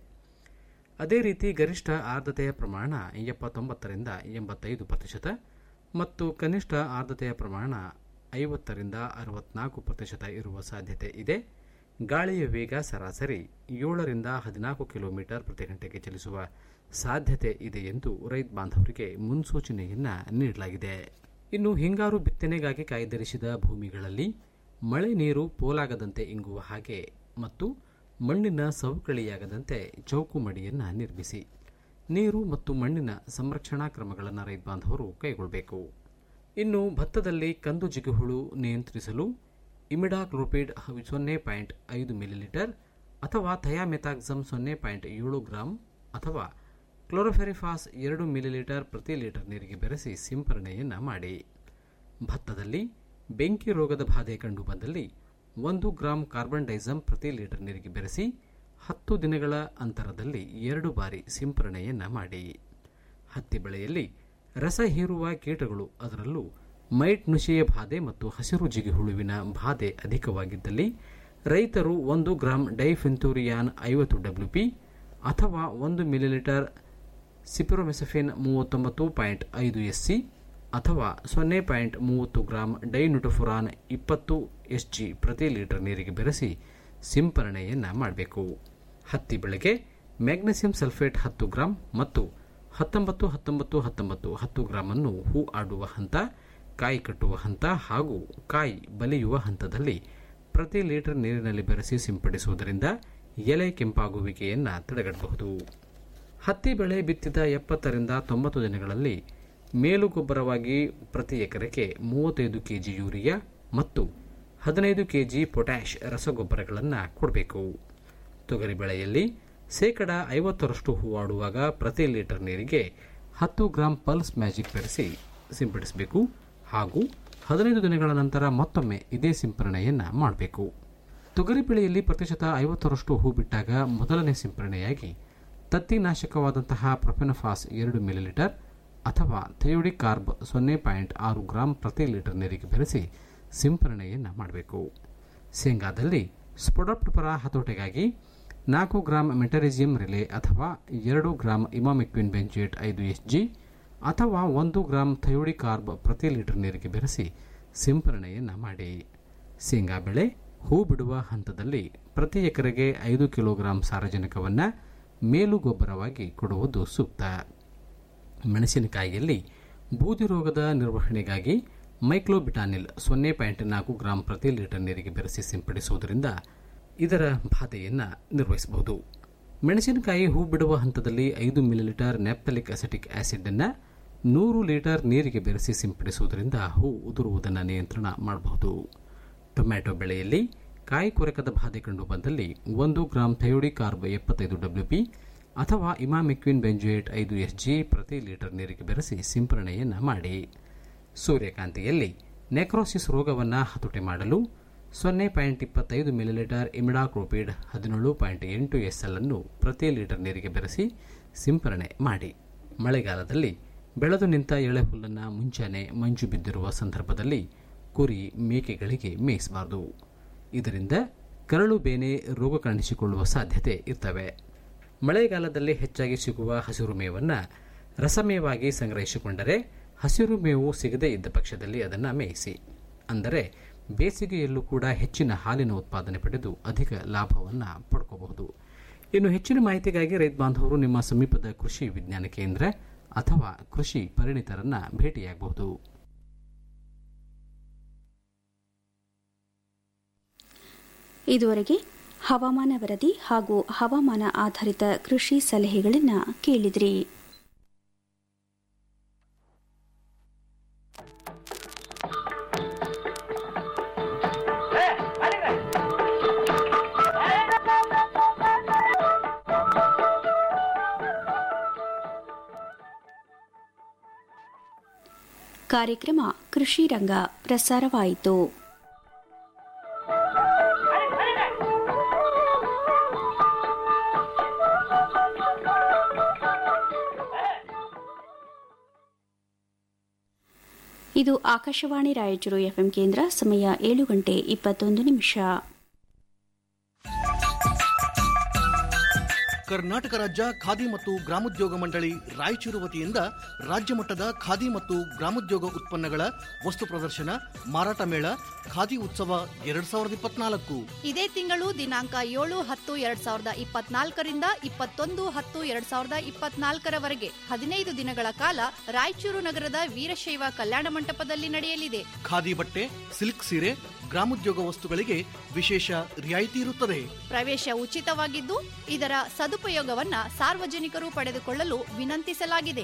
ಅದೇ ರೀತಿ ಗರಿಷ್ಠ ಆರ್ದ್ರತೆಯ ಪ್ರಮಾಣ ಎಪ್ಪತ್ತೊಂಬತ್ತರಿಂದ ಎಂಬತ್ತೈದು ಪ್ರತಿಶತ ಮತ್ತು ಕನಿಷ್ಠ ಆರ್ದ್ರತೆಯ ಪ್ರಮಾಣ ಐವತ್ತರಿಂದ ಅರವತ್ನಾಲ್ಕು ಪ್ರತಿಶತ ಇರುವ ಸಾಧ್ಯತೆ ಇದೆ ಗಾಳಿಯ ವೇಗ ಸರಾಸರಿ ಏಳರಿಂದ ಹದಿನಾಲ್ಕು ಕಿಲೋಮೀಟರ್ ಪ್ರತಿ ಗಂಟೆಗೆ ಚಲಿಸುವ ಸಾಧ್ಯತೆ ಇದೆ ಎಂದು ರೈತ ಬಾಂಧವರಿಗೆ ಮುನ್ಸೂಚನೆಯನ್ನ ನೀಡಲಾಗಿದೆ ಇನ್ನು ಹಿಂಗಾರು ಬಿತ್ತನೆಗಾಗಿ ಕಾಯ್ದಿರಿಸಿದ ಭೂಮಿಗಳಲ್ಲಿ ಮಳೆ ನೀರು ಪೋಲಾಗದಂತೆ ಇಂಗುವ ಹಾಗೆ ಮತ್ತು ಮಣ್ಣಿನ ಸವಕಳಿಯಾಗದಂತೆ ಚೌಕು ಮಡಿಯನ್ನು ನಿರ್ಮಿಸಿ ನೀರು ಮತ್ತು ಮಣ್ಣಿನ ಸಂರಕ್ಷಣಾ ಕ್ರಮಗಳನ್ನು ರೈತ ಬಾಂಧವರು ಕೈಗೊಳ್ಳಬೇಕು ಇನ್ನು ಭತ್ತದಲ್ಲಿ ಕಂದು ಜಿಗುಹುಳು ನಿಯಂತ್ರಿಸಲು ಇಮಿಡಾಕ್ಲೋಪಿಡ್ ಸೊನ್ನೆ ಪಾಯಿಂಟ್ ಐದು ಮಿಲಿಲೀಟರ್ ಅಥವಾ ಥಯಾಮೆಥಾಕ್ಸಮ್ ಸೊನ್ನೆ ಪಾಯಿಂಟ್ ಏಳು ಗ್ರಾಂ ಅಥವಾ ಕ್ಲೋರೋಫೆರಿಫಾಸ್ ಎರಡು ಮಿಲಿಲೀಟರ್ ಪ್ರತಿ ಲೀಟರ್ ನೀರಿಗೆ ಬೆರೆಸಿ ಸಿಂಪರಣೆಯನ್ನು ಮಾಡಿ ಭತ್ತದಲ್ಲಿ ಬೆಂಕಿ ರೋಗದ ಬಾಧೆ ಕಂಡುಬಂದಲ್ಲಿ ಒಂದು ಗ್ರಾಂ ಕಾರ್ಬನ್ ಡೈಸಮ್ ಪ್ರತಿ ಲೀಟರ್ ನೀರಿಗೆ ಬೆರೆಸಿ ಹತ್ತು ದಿನಗಳ ಅಂತರದಲ್ಲಿ ಎರಡು ಬಾರಿ ಸಿಂಪರಣೆಯನ್ನು ಮಾಡಿ ಹತ್ತಿ ಬೆಳೆಯಲ್ಲಿ ರಸ ಹೀರುವ ಕೀಟಗಳು ಅದರಲ್ಲೂ ಮೈಟ್ ನುಷಿಯ ಬಾಧೆ ಮತ್ತು ಹಸಿರು ಜಿಗಿಹುಳುವಿನ ಬಾಧೆ ಅಧಿಕವಾಗಿದ್ದಲ್ಲಿ ರೈತರು ಒಂದು ಗ್ರಾಂ ಡೈಫೆಂತೂರಿಯಾನ್ ಐವತ್ತು ಡಬ್ಲ್ಯೂಪಿ ಅಥವಾ ಒಂದು ಮಿಲಿಲೀಟರ್ ಸಿಪಿರೋಮೆಸಫಿನ್ ಮೂವತ್ತೊಂಬತ್ತು ಪಾಯಿಂಟ್ ಐದು ಎಸ್ಸಿ ಅಥವಾ ಸೊನ್ನೆ ಪಾಯಿಂಟ್ ಮೂವತ್ತು ಗ್ರಾಂ ಡೈನುಟಫುರಾನ್ ಇಪ್ಪತ್ತು ಎಸ್ಜಿ ಪ್ರತಿ ಲೀಟರ್ ನೀರಿಗೆ ಬೆರೆಸಿ ಸಿಂಪರಣೆಯನ್ನು ಮಾಡಬೇಕು ಹತ್ತಿ ಬೆಳೆಗೆ ಮ್ಯಾಗ್ನೆಸಿಯಂ ಸಲ್ಫೇಟ್ ಹತ್ತು ಗ್ರಾಂ ಮತ್ತು ಹತ್ತೊಂಬತ್ತು ಹತ್ತೊಂಬತ್ತು ಹತ್ತೊಂಬತ್ತು ಹತ್ತು ಗ್ರಾಮನ್ನು ಹೂ ಆಡುವ ಹಂತ ಕಾಯಿ ಕಟ್ಟುವ ಹಂತ ಹಾಗೂ ಕಾಯಿ ಬಲಿಯುವ ಹಂತದಲ್ಲಿ ಪ್ರತಿ ಲೀಟರ್ ನೀರಿನಲ್ಲಿ ಬೆರೆಸಿ ಸಿಂಪಡಿಸುವುದರಿಂದ ಎಲೆ ಕೆಂಪಾಗುವಿಕೆಯನ್ನು ತಡೆಗಟ್ಟಬಹುದು ಹತ್ತಿ ಬೆಳೆ ಬಿತ್ತಿದ ಎಪ್ಪತ್ತರಿಂದ ತೊಂಬತ್ತು ದಿನಗಳಲ್ಲಿ ಮೇಲು ಗೊಬ್ಬರವಾಗಿ ಪ್ರತಿ ಎಕರೆಗೆ ಮೂವತ್ತೈದು ಕೆಜಿ ಯೂರಿಯಾ ಮತ್ತು ಹದಿನೈದು ಕೆಜಿ ಪೊಟ್ಯಾಷ್ ರಸಗೊಬ್ಬರಗಳನ್ನು ಕೊಡಬೇಕು ತೊಗರಿ ಬೆಳೆಯಲ್ಲಿ ಶೇಕಡ ಐವತ್ತರಷ್ಟು ಹೂವಾಡುವಾಗ ಪ್ರತಿ ಲೀಟರ್ ನೀರಿಗೆ ಹತ್ತು ಗ್ರಾಂ ಪಲ್ಸ್ ಮ್ಯಾಜಿಕ್ ಬೆರೆಸಿ ಸಿಂಪಡಿಸಬೇಕು ಹಾಗೂ ಹದಿನೈದು ದಿನಗಳ ನಂತರ ಮತ್ತೊಮ್ಮೆ ಇದೇ ಸಿಂಪರಣೆಯನ್ನು ಮಾಡಬೇಕು ತೊಗರಿ ಬೆಳೆಯಲ್ಲಿ ಪ್ರತಿಶತ ಐವತ್ತರಷ್ಟು ಹೂ ಬಿಟ್ಟಾಗ ಮೊದಲನೇ ಸಿಂಪರಣೆಯಾಗಿ ತತ್ತಿನಾಶಕವಾದಂತಹ ಪ್ರೊಫೆನಫಾಸ್ ಎರಡು ಮಿಲಿಲೀಟರ್ ಅಥವಾ ಥಯೋಡಿಕ್ ಕಾರ್ಬ್ ಸೊನ್ನೆ ಪಾಯಿಂಟ್ ಆರು ಗ್ರಾಂ ಪ್ರತಿ ಲೀಟರ್ ನೀರಿಗೆ ಬೆರೆಸಿ ಸಿಂಪರಣೆಯನ್ನು ಮಾಡಬೇಕು ಶೇಂಗಾದಲ್ಲಿ ಸ್ಪೊಡಪ್ಟಪರ ಹತೋಟಿಗಾಗಿ ನಾಲ್ಕು ಗ್ರಾಂ ಮೆಟರಿಜಿಯಂ ರಿಲೆ ಅಥವಾ ಎರಡು ಗ್ರಾಂ ಇಮಾಮಿಕ್ವಿನ್ ಬೆಂಜೇಟ್ ಐದು ಎಸ್ ಜಿ ಅಥವಾ ಒಂದು ಗ್ರಾಂ ಥಯೋಡಿ ಕಾರ್ಬ್ ಪ್ರತಿ ಲೀಟರ್ ನೀರಿಗೆ ಬೆರೆಸಿ ಸಿಂಪರಣೆಯನ್ನು ಮಾಡಿ ಶೇಂಗಾ ಬೆಳೆ ಹೂ ಬಿಡುವ ಹಂತದಲ್ಲಿ ಪ್ರತಿ ಎಕರೆಗೆ ಐದು ಕಿಲೋಗ್ರಾಂ ಸಾರಜನಕವನ್ನು ಮೇಲು ಗೊಬ್ಬರವಾಗಿ ಕೊಡುವುದು ಸೂಕ್ತ ಮೆಣಸಿನಕಾಯಿಯಲ್ಲಿ ಬೂದಿ ರೋಗದ ನಿರ್ವಹಣೆಗಾಗಿ ಮೈಕ್ಲೋಬಿಟಾನಿಲ್ ಸೊನ್ನೆ ಪಾಯಿಂಟ್ ನಾಲ್ಕು ಗ್ರಾಂ ಪ್ರತಿ ಲೀಟರ್ ನೀರಿಗೆ ಬೆರೆಸಿ ಸಿಂಪಡಿಸುವುದರಿಂದ ಇದರ ಬಾಧೆಯನ್ನು ನಿರ್ವಹಿಸಬಹುದು ಮೆಣಸಿನಕಾಯಿ ಹೂ ಬಿಡುವ ಹಂತದಲ್ಲಿ ಐದು ಮಿಲಿಲೀಟರ್ ನೆಪ್ತಲಿಕ್ ಅಸೆಟಿಕ್ ಆಸಿಡ್ ಅನ್ನು ನೂರು ಲೀಟರ್ ನೀರಿಗೆ ಬೆರೆಸಿ ಸಿಂಪಡಿಸುವುದರಿಂದ ಹೂ ಉದುರುವುದನ್ನು ನಿಯಂತ್ರಣ ಮಾಡಬಹುದು ಟೊಮ್ಯಾಟೊ ಬೆಳೆಯಲ್ಲಿ ಕಾಯಿ ಕೊರಕದ ಬಾಧೆ ಕಂಡು ಬಂದಲ್ಲಿ ಒಂದು ಗ್ರಾಂ ಥಯೋಡಿ ಕಾರ್ಬ್ ಎಪ್ಪತ್ತೈದು ಡಬ್ಲ್ಯೂಪಿ ಅಥವಾ ಇಮಾಮಿಕ್ವಿನ್ ಬೆಂಜುಯೇಟ್ ಐದು ಎಸ್ ಜಿ ಪ್ರತಿ ಲೀಟರ್ ನೀರಿಗೆ ಬೆರೆಸಿ ಸಿಂಪರಣೆಯನ್ನು ಮಾಡಿ ಸೂರ್ಯಕಾಂತಿಯಲ್ಲಿ ನೆಕ್ರೋಸಿಸ್ ರೋಗವನ್ನು ಹತೋಟಿ ಮಾಡಲು
ಸೊನ್ನೆ ಪಾಯಿಂಟ್ ಇಪ್ಪತ್ತೈದು ಮಿಲಿಲೀಟರ್ ಇಮಿಡಾಕ್ರೋಪಿಡ್ ಹದಿನೇಳು ಪಾಯಿಂಟ್ ಎಂಟು ಎಸ್ ಎಲ್ ಅನ್ನು ಪ್ರತಿ ಲೀಟರ್ ನೀರಿಗೆ ಬೆರೆಸಿ ಸಿಂಪರಣೆ ಮಾಡಿ ಮಳೆಗಾಲದಲ್ಲಿ ಬೆಳೆದು ನಿಂತ ಎಳೆ ಹುಲ್ಲನ್ನು ಮುಂಚಾನೆ ಮಂಜು ಬಿದ್ದಿರುವ ಸಂದರ್ಭದಲ್ಲಿ ಕುರಿ ಮೇಕೆಗಳಿಗೆ ಮೇಯಿಸಬಾರದು ಇದರಿಂದ ಕರಳು ಬೇನೆ ರೋಗ ಕಾಣಿಸಿಕೊಳ್ಳುವ ಸಾಧ್ಯತೆ ಇರ್ತವೆ ಮಳೆಗಾಲದಲ್ಲಿ ಹೆಚ್ಚಾಗಿ ಸಿಗುವ ಹಸಿರು ಮೇವನ್ನು ರಸಮೇವಾಗಿ ಸಂಗ್ರಹಿಸಿಕೊಂಡರೆ ಹಸಿರು ಮೇವು ಸಿಗದೇ ಇದ್ದ ಪಕ್ಷದಲ್ಲಿ ಅದನ್ನು ಮೇಯಿಸಿ ಅಂದರೆ ಬೇಸಿಗೆಯಲ್ಲೂ ಕೂಡ ಹೆಚ್ಚಿನ ಹಾಲಿನ ಉತ್ಪಾದನೆ ಪಡೆದು ಅಧಿಕ ಲಾಭವನ್ನು ಪಡ್ಕೋಬಹುದು ಇನ್ನು ಹೆಚ್ಚಿನ ಮಾಹಿತಿಗಾಗಿ ರೈತ ಬಾಂಧವರು ನಿಮ್ಮ ಸಮೀಪದ ಕೃಷಿ ವಿಜ್ಞಾನ ಕೇಂದ್ರ ಅಥವಾ ಕೃಷಿ ಪರಿಣಿತರನ್ನ ಭೇಟಿಯಾಗಬಹುದು
ಇದುವರೆಗೆ ಹವಾಮಾನ ವರದಿ ಹಾಗೂ ಹವಾಮಾನ ಆಧಾರಿತ ಕೃಷಿ ಸಲಹೆಗಳನ್ನು ಕೇಳಿದ್ರಿ ಕಾರ್ಯಕ್ರಮ ಕೃಷಿ ರಂಗ ಪ್ರಸಾರವಾಯಿತು ಇದು ಆಕಾಶವಾಣಿ ರಾಯಚೂರು ಎಫ್ಎಂ ಕೇಂದ್ರ ಸಮಯ ಏಳು ಗಂಟೆ ಇಪ್ಪತ್ತೊಂದು ನಿಮಿಷ
ಕರ್ನಾಟಕ ರಾಜ್ಯ ಖಾದಿ ಮತ್ತು ಗ್ರಾಮೋದ್ಯೋಗ ಮಂಡಳಿ ರಾಯಚೂರು ವತಿಯಿಂದ ರಾಜ್ಯ ಮಟ್ಟದ ಖಾದಿ ಮತ್ತು ಗ್ರಾಮೋದ್ಯೋಗ ಉತ್ಪನ್ನಗಳ ವಸ್ತು ಪ್ರದರ್ಶನ ಮಾರಾಟ ಮೇಳ ಖಾದಿ ಉತ್ಸವ ಎರಡ್ ಸಾವಿರದ ಇಪ್ಪತ್ನಾಲ್ಕು
ಇದೇ ತಿಂಗಳು ದಿನಾಂಕ ಏಳು ಹತ್ತು ಎರಡ್ ಸಾವಿರದ ಇಪ್ಪತ್ನಾಲ್ಕರಿಂದ ಇಪ್ಪತ್ತೊಂದು ಹತ್ತು ಎರಡ್ ಸಾವಿರದ ಇಪ್ಪತ್ನಾಲ್ಕರವರೆಗೆ ಹದಿನೈದು ದಿನಗಳ ಕಾಲ ರಾಯಚೂರು ನಗರದ ವೀರಶೈವ ಕಲ್ಯಾಣ ಮಂಟಪದಲ್ಲಿ ನಡೆಯಲಿದೆ
ಖಾದಿ ಬಟ್ಟೆ ಸಿಲ್ಕ್ ಸೀರೆ ಗ್ರಾಮೋದ್ಯೋಗ ವಸ್ತುಗಳಿಗೆ ವಿಶೇಷ ರಿಯಾಯಿತಿ ಇರುತ್ತದೆ
ಪ್ರವೇಶ ಉಚಿತವಾಗಿದ್ದು ಇದರ ಸದುಪಯೋಗವನ್ನ ಸಾರ್ವಜನಿಕರು ಪಡೆದುಕೊಳ್ಳಲು ವಿನಂತಿಸಲಾಗಿದೆ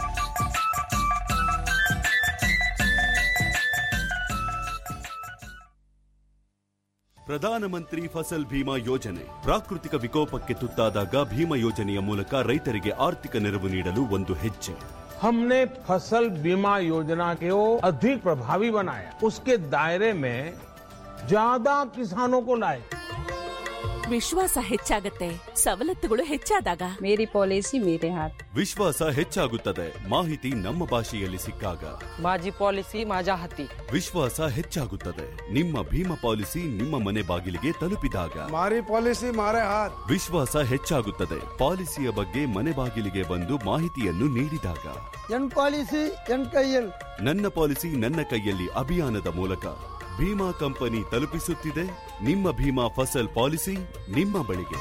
ಪ್ರಧಾನಮಂತ್ರಿ ಫಸಲ್ ಭೀಮಾ ಯೋಜನೆ ಪ್ರಾಕೃತಿಕ ವಿಕೋಪಕ್ಕೆ ತುತ್ತಾದಾಗ ಭೀಮಾ ಯೋಜನೆಯ ಮೂಲಕ ರೈತರಿಗೆ ಆರ್ಥಿಕ ನೆರವು ನೀಡಲು ಒಂದು ಹೆಜ್ಜೆ
हमने फसल बीमा योजना को अधिक प्रभावी बनाया उसके दायरे में ज्यादा किसानों को लाए
ವಿಶ್ವಾಸ ಹೆಚ್ಚಾಗತ್ತೆ ಸವಲತ್ತುಗಳು ಹೆಚ್ಚಾದಾಗ ಮೇರಿ ಪಾಲಿಸಿ ಮೇರೆ ಹಾತ್
ವಿಶ್ವಾಸ ಹೆಚ್ಚಾಗುತ್ತದೆ ಮಾಹಿತಿ ನಮ್ಮ ಭಾಷೆಯಲ್ಲಿ ಸಿಕ್ಕಾಗ
माझी पॉलिसी माझ्या हाती
ವಿಶ್ವಾಸ ಹೆಚ್ಚಾಗುತ್ತದೆ ನಿಮ್ಮ ಭೀಮಾ ಪಾಲಿಸಿ ನಿಮ್ಮ ಮನೆ ಬಾಗಿಲಿಗೆ ತಲುಪಿದಾಗ
ಮಾರಿ ಪಾಲಿಸಿ ಮಾರೆ ಹಾತ್
ವಿಶ್ವಾಸ ಹೆಚ್ಚಾಗುತ್ತದೆ ಪಾಲಿಸಿಯ ಬಗ್ಗೆ ಮನೆ ಬಾಗಿಲಿಗೆ ಬಂದು ಮಾಹಿತಿಯನ್ನು ನೀಡಿದಾಗ
ಎನ್ ಪಾಲಿಸಿ ಎನ್ ಕೈಯಲ್
ನನ್ನ ಪಾಲಿಸಿ ನನ್ನ ಕೈಯಲ್ಲಿ ಅಭಿಯಾನದ ಮೂಲಕ ಭೀಮಾ ಕಂಪನಿ ತಲುಪಿಸುತ್ತಿದೆ ನಿಮ್ಮ ಭೀಮಾ ಫಸಲ್ ಪಾಲಿಸಿ ನಿಮ್ಮ ಬಳಿಗೆ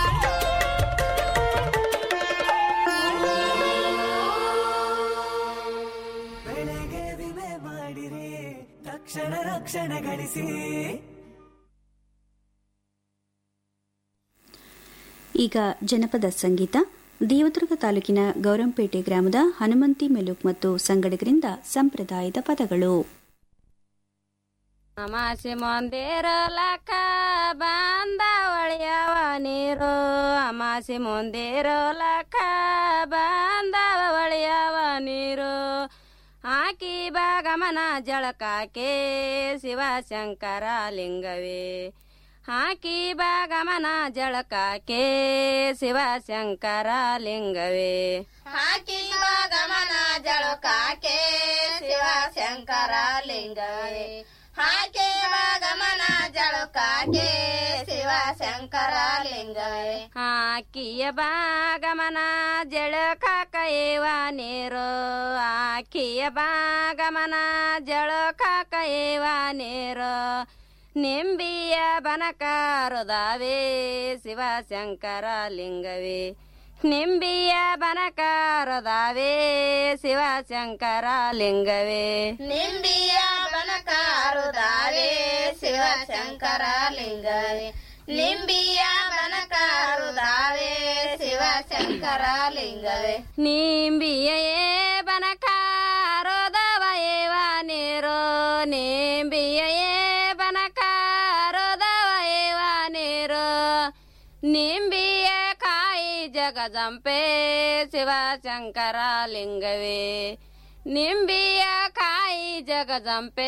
ಬೆಳೆಗೆ ವಿಮೆ ಮಾಡಿರಿ ತಕ್ಷಣ ರಕ್ಷಣೆ ಗಳಿಸಿ
ಈಗ ಜನಪದ ಸಂಗೀತ ದೇವದುರ್ಗ ತಾಲೂಕಿನ ಗೌರಂಪೇಟೆ ಗ್ರಾಮದ ಹನುಮಂತಿ ಮೆಲುಕ್ ಮತ್ತು ಸಂಗಡಿಗರಿಂದ ಸಂಪ್ರದಾಯದ ಪದಗಳು
ಅಮಾಸಿ ಮಂದಿರ ಲಕ್ಕ ಬಂದ ಒಳಿಯವ ನೀರು ಅಮಾಸಿ ಮುಂದಿರ ಲಕ್ಕ ಬಂದ ಒಳಿಯವ ನೀರು ಹಾಕಿ ಬಾಗಮನ ಜಳಕಾಕೆ ಶಿವಶಂಕರ ಲಿಂಗವೇ ಹಾಕಿ ಬಾಗಮನ ಜಳಕಾಕೆ ಶಿವಶಂಕರ ಲಿಂಗವೇ
ಹಾಕಿ ಗಮನ ಜಳಕಾಕೆ ಶಿವಶಂಕರ ಲಿಂಗವೇ ಹಾಕಿ ಗಮನ ಜಳಕಾಕೆ ಶಿವಶಂಕರ ಲಿಂಗವೇ
ಹಾಕಿಯ ಬಾಗಮನ ಜಳಕಾಕೇವ ನೀರು ಹಾಕಿಯ ಬಾಗಮನ ಜಳಕಾಕೇವ ನೀರು ನಿಂಬಿಯ ಬನಕಾರುದಾವೆ ಶಿವಶಂಕರ ಲಿಂಗವೇ ನಿಂಬಿಯ ಬನಕಾರದಾವೆ ಶಿವಶಂಕರ ಲಿಂಗವೇ
ನಿಂಬಿಯ ಬನಕಾರುದಾವೆ ಶಿವಶಂಕರ ಲಿಂಗವೇ ನಿಂಬಿಯ ಬನಕಾರುದಾವೆ ಶಿವಶಂಕರ ಲಿಂಗವೇ
ನಿಂಬಿಯೇ ಬನಕಾರೋದವಯೇವ ನೀರು ನಿಂಬಿಯೇ ಬನಕಾರೋದವಯೇವ ನೀರು ನಿಂಬಿಯ ಕಾಯಿ ಜಗಜಂಪೆ ಶಿವಶಂಕರ ಲಿಂಗವೇ ನಿಂಬಿಯ ಕಾಯಿ ಜಗದಂಪೆ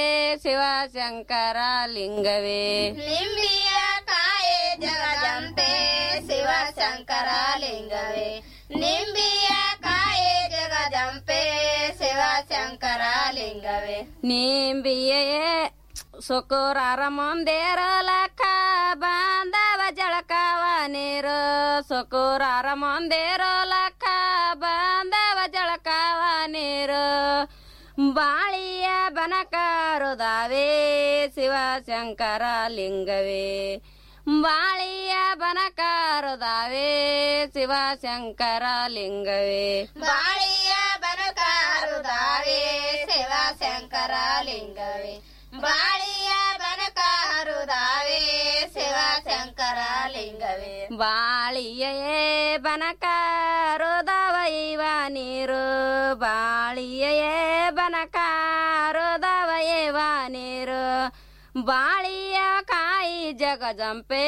ಶಿವಶಂಕರ ಲಿಂಗವೇ
ನಿಂಬಿಯ ಕಾಯೆ ಜಗದಂಬೆ ಶಿವಶಂಕರ ಲಿಂಗವೇ ನಿಂಬಿಯ ಕಾಯೆ ಜಗದಂಬೆ ಶಿವಶಂಕರ ಲಿಂಗವೇ
ನಿಂಬಿಯೇ ಸುಕುರಾರ ಮುಂದೇರ ಲಕ್ಕ ಬಾಂಧವ ಜಳಕವ ನೀರು ಸುಕುರಾರ ಮುಂದೇರ ಲಕ್ಕ ಬಾಂಧವ ಜಳಕವ ನೀರು ಬಾಳಿಯ ಬನಕಾರುದಾವೆ ಶಿವಶಂಕರ ಲಿಂಗವೇ ಬಾಳಿಯ ಬನಕಾರುದಾವೆ ಶಿವಶಂಕರ ಲಿಂಗವೇ
ಬಾಳಿಯ ಬನಕಾರುದಾವೆ ಶಿವಶಂಕರ ಲಿಂಗವೇ ಬಾಳಿಯ ಬನಕಾರುದಾವೆ ಶಿವಶಂಕರ ಲಿಂಗವೇ
ಬಾಳಿಯೇ ಬನಕಾರುದವ ಇವ ನೀರು ಬಾಳಿಯೇ ಬನಕಾರುದವ ಇವ ನೀರು ಬಾಳಿಯ ಕಾಯಿ ಜಗಜಂಪೆ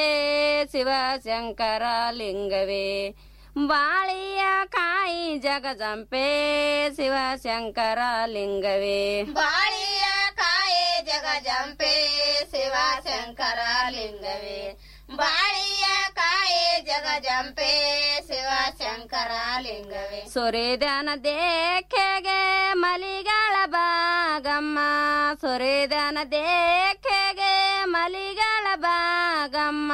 ಶಿವಶಂಕರ ಲಿಂಗವೇ ಬಾಳಿಯ ಕಾಯಿ ಜಗಜಂಪೆ ಶಿವಶಂಕರ ಲಿಂಗವೇ
ಬಾಳಿಯ ಕಾಯೆ ಜಗಜಂಪೆ ಶಿವಶಂಕರ ಲಿಂಗವೇ ಬಾಳಿಯ ಕಾಯೆ ಜಗಜಂಪೆ ಶಿವಶಂಕರ ಲಿಂಗವೇ
ಸುರಿದನ ದೇಖೆಗೆ ಮಲಿಗಳ ಬಾಗಮ್ಮ ಸುರಿದನ ದೇಖೆಗೆ ಮಲಿಗಳ ಬಾಗಮ್ಮ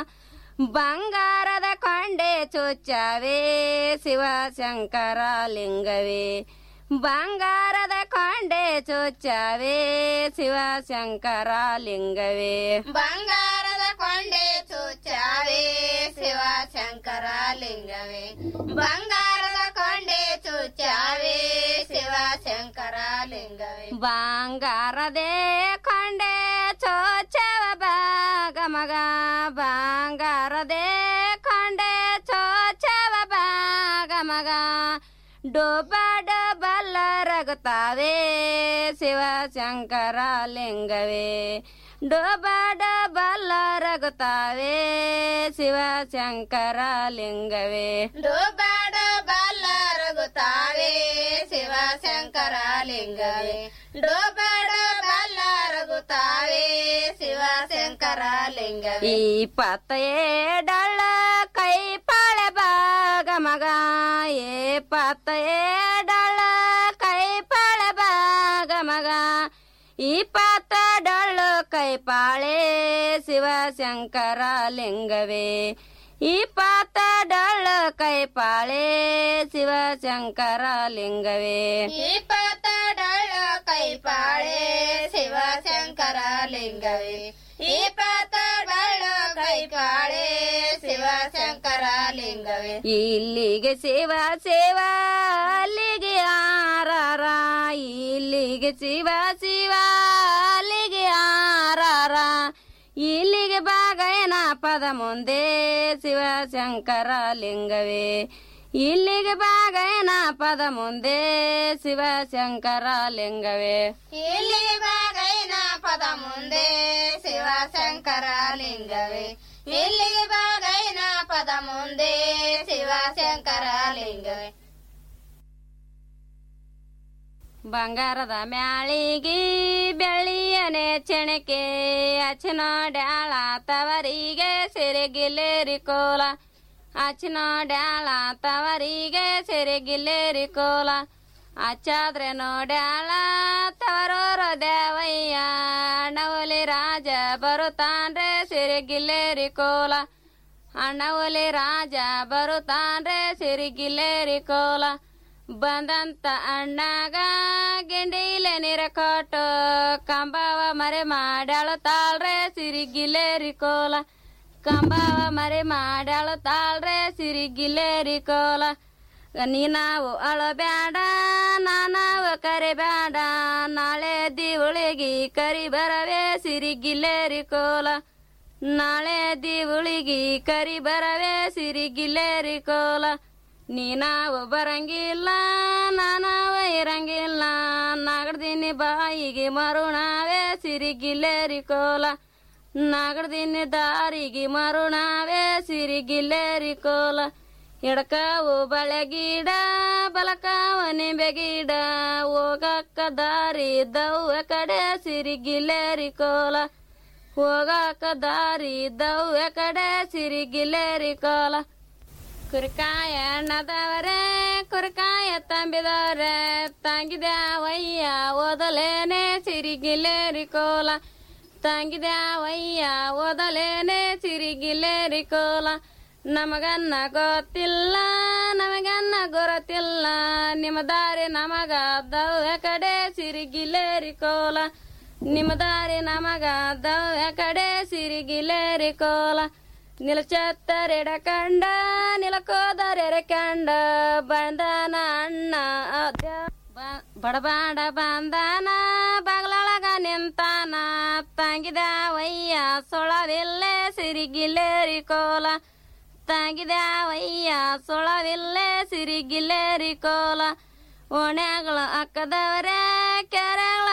ಬಂಗಾರದ ಕೊಂಡೆ ಚುಚ್ಚವೇ ಶಿವಶಂಕರ ಲಿಂಗವೇ ಬಂಗಾರದ ಕೊಂಡೆ ಚುಚ್ಚವೇ ಶಿವಶಂಕರ ಲಿಂಗವೇ
ಬಂಗಾರದ ಕೊಂಡೆ ಚುಚ್ಚಾವೆ ಶಿವಶಂಕರ ಲಿಂಗವೇ ಬಂಗಾರದ ಕೊಂಡೆ ಚುಚ್ಚಾವೆ ಶಿವಶಂಕರ ಲಿಂಗವೇ
ಬಂಗಾರದೇ ಕೊಂಡೆ ಚೋಚವ ಬಾಗ ಮಗ ಬಂಗಾರದೇ ಕೊಂಡೆ ಚೋಚವ ಬಾಗ ಮಗ ಡೋಬ ಡಬಲ್ಲ ರಗುತ್ತಾವೆ ಶಿವಶಂಕರ ಲಿಂಗವೇ ಡೋಬ ಡಬಲ್ಲ ರಗುತ್ತಾವೆ ಶಿವಶಂಕರ ಲಿಂಗವೇ
ಡೋಬಾಡ ಬಲ್ಲ ರಘುತಾವೆ ಶಿವಶಂಕರ ಲಿಂಗವೇ ಡೋಬಾಡ ಬಲ್ಲ ರಘುತಾವೆ ಶಿವಶಂಕರ ಲಿಂಗವೇ
ಇಪ್ಪತ್ತೇಡಳ ಕೈ ಪಾಳೆ ಬಾಗ ಮಗ ಇಪ್ಪತ್ತೇಡಳ ಕೈ ಪಾಳೆ ಬಾಗ ಮಗ ಇಪ್ಪತ್ತ ಡೊಳ್ಳು ಕೈ ಪಾಳೆ ಶಿವಶಂಕರ ಲಿಂಗವೇ ಇಪ್ಪತ್ತ ಡೊಳ್ಳು ಕೈ ಪಾಳೆ ಶಿವಶಂಕರ ಲಿಂಗವೇ
ಇಪ್ಪತ್ತ ಡೊಳ್ಳು ಕೈ ಪಾಳೆ ಶಿವಶಂಕರ ಲಿಂಗವೇ ಇಪ್ಪತ್ತ ಡೊಳ್ಳು ಕೈ ಪಾಳೆ ಶಿವಶಂಕರ ಲಿಂಗವೇ
ಇಲ್ಲಿಗೆ ಶಿವ ಶಿವ ಅಲ್ಲಿಗೆ ಆರಾರ ಇಲ್ಲಿಗೆ ಶಿವ ಶಿವ ಅಲ್ಲಿಗೆ ಆರಾರ ಇಲ್ಲಿಗೆ ಬಾಗಯನ ಪದ ಮುಂದೆ ಶಿವಶಂಕರ ಲಿಂಗವೇ ಇಲ್ಲಿಗೆ ಬಾಗಯನ ಪದ ಮುಂದೆ ಶಿವಶಂಕರ ಲಿಂಗವೇ
ಇಲ್ಲಿ ಬಾಗೈನ ಪದ ಮುಂದೆ ಶಿವಶಂಕರ ಲಿಂಗವೇ ಇಲ್ಲಿ ಬಾಗೈನ ಪದ ಮುಂದೆ ಶಿವಶಂಕರ ಲಿಂಗವೇ
ಬಂಗಾರದ ಮ್ಯಾಳಿಗಿ ಬೆಳ್ಳಿಯನೆ ಚೆಣಕೆ ಅಚನ ಡ್ಯಾಳ ತವರಿಗೆ ಸೆರೆಗಿಲೇರಿ ಕೋಲ ಅಚನ ಡ್ಯಾಳ ತವರಿಗೆ ಸೆರೆಗಿಲೇರಿ ಕೋಲ ಅಚ್ಚಾದ್ರೆ ನೋಡ್ಯಾಳ ತವರೋರ ದೇವಯ್ಯ ಅಣ್ಣವಲಿ ರಾಜ ಬರುತ್ತಾನ್ರೆ ಸಿರಿಗಿಲ್ಲೇರಿ ಕೋಲ ಅಣ್ಣವಲಿ ರಾಜ ಬರುತ್ತಾನ್ರೆ ಸಿರಿಗಿಲ್ಲೇರಿ ಕೋಲ ಬಂದಂತ ಅಣ್ಣಗ ಗಿಂಡಿಲೆ ನೀರ ಕೊಟ್ಟು ಕಂಬವ ಮರೆ ಮಾಡ್ಯಾಳು ತಾಳ್ರೆ ಸಿರಿಗಿಲ್ಲೇರಿ ಕೋಲ ಕಂಬವ ಮರೆ ಮಾಡ್ಯಾಳು ತಾಳ್ರೆ ಸಿರಿಗಿಲ್ಲೇರಿ ಕೋಲ ನೀ ನಾವು ಅಳಬೇಡ ನಾನಾವ ಕರಿಬೇಡ ನಾಳೆ ದಿವಳಿಗಿ ಕರಿ ಬರವೇ ಸಿರಿಗಿಲ್ಲೇರಿ ಕೋಲ ನಾಳೆ ದಿವಳಿಗಿ ಕರಿ ಬರವೇ ಸಿರಿಗಿಲ್ಲೇರಿ ಕೋಲ ನೀ ನಾವು ಬರಂಗಿಲ್ಲ ನಾನಾವ ಇರಂಗಿಲ್ಲ ನಾಗಡ್ದಿನಿ ಬಾಯಿಗೆ ಮರುಣಾವೇ ಸಿರಿಗಿಲ್ಲೇರಿ ಕೋಲ ನಾಗಡ್ದಿನಿ ದಾರಿಗೆ ಮರುಣಾವೇ ಸಿರಿಗಿಲ್ಲೇರಿ ಕೋಲ ಎಡಕಾವು ಬಳೆ ಗಿಡ ಬಲಕಾವ ನಿಂಬೆ ಗಿಡ ಹೋಗಕ್ಕ ದಾರಿ ದವ್ವ ಕಡೆ ಸಿರಿಗಿಲೇರಿ ಕೋಲ ಹೋಗಾಕ ದಾರಿ ದವ್ವ ಕಡೆ ಸಿರಿಗಿಲೇರಿ ಕೋಲ ಕುರಿಕಾಯ ಅಣ್ಣದವರೇ ಕುರಿಕಾಯ ತಂಬಿದವರೇ ತಂಗಿದ್ಯಾವಯ್ಯ ಓದಲೇನೆ ಸಿರಿಗಿಲೇರಿ ಕೋಲ ತಂಗಿದ್ಯಾವಯ್ಯ ಓದಲೇನೆ ಸಿರಿಗಿಲೇರಿ ಕೋಲ ನಮಗನ್ನ ಗೊತ್ತಿಲ್ಲ ನಮಗನ್ನ ಗೊರತಿಲ್ಲ ನಿಮ್ಮ ದಾರಿ ನಮಗ ದವ್ಯ ಕಡೆ ಸಿರಿಗಿಲೇರಿ ಕೋಲ ನಿಮ್ಮ ದಾರಿ ನಮಗ ದವ್ಯ ಕಡೆ ಸಿರಿಗಿಲೇರಿ ಕೋಲ ನಿಲಚತ್ತರೆಡ ಕಂಡ ನಿಲಕೋದರೆರ ಕಂಡ ಬಂದನ ಅಣ್ಣ ಅದ್ಯ ಬ- ಬಡಬಾಡ ಬಂದನ ಬಗಲೊಳಗ ನಿಂತಾನ ತಂಗಿದವಯ್ಯ ಸೊಳವಿಲ್ಲೆ ಸಿರಿಗಿಲೇರಿ ಕೋಲ ತಂಗಿದವಯ್ಯ ಸೊಳವಿಲ್ಲೆ ಸಿರಿಗಿಲೇರಿ ಕೋಲ ಓಣ್ಯಾಗಳ ಅಕ್ಕದವರೇ ಕೆರೆಗಳ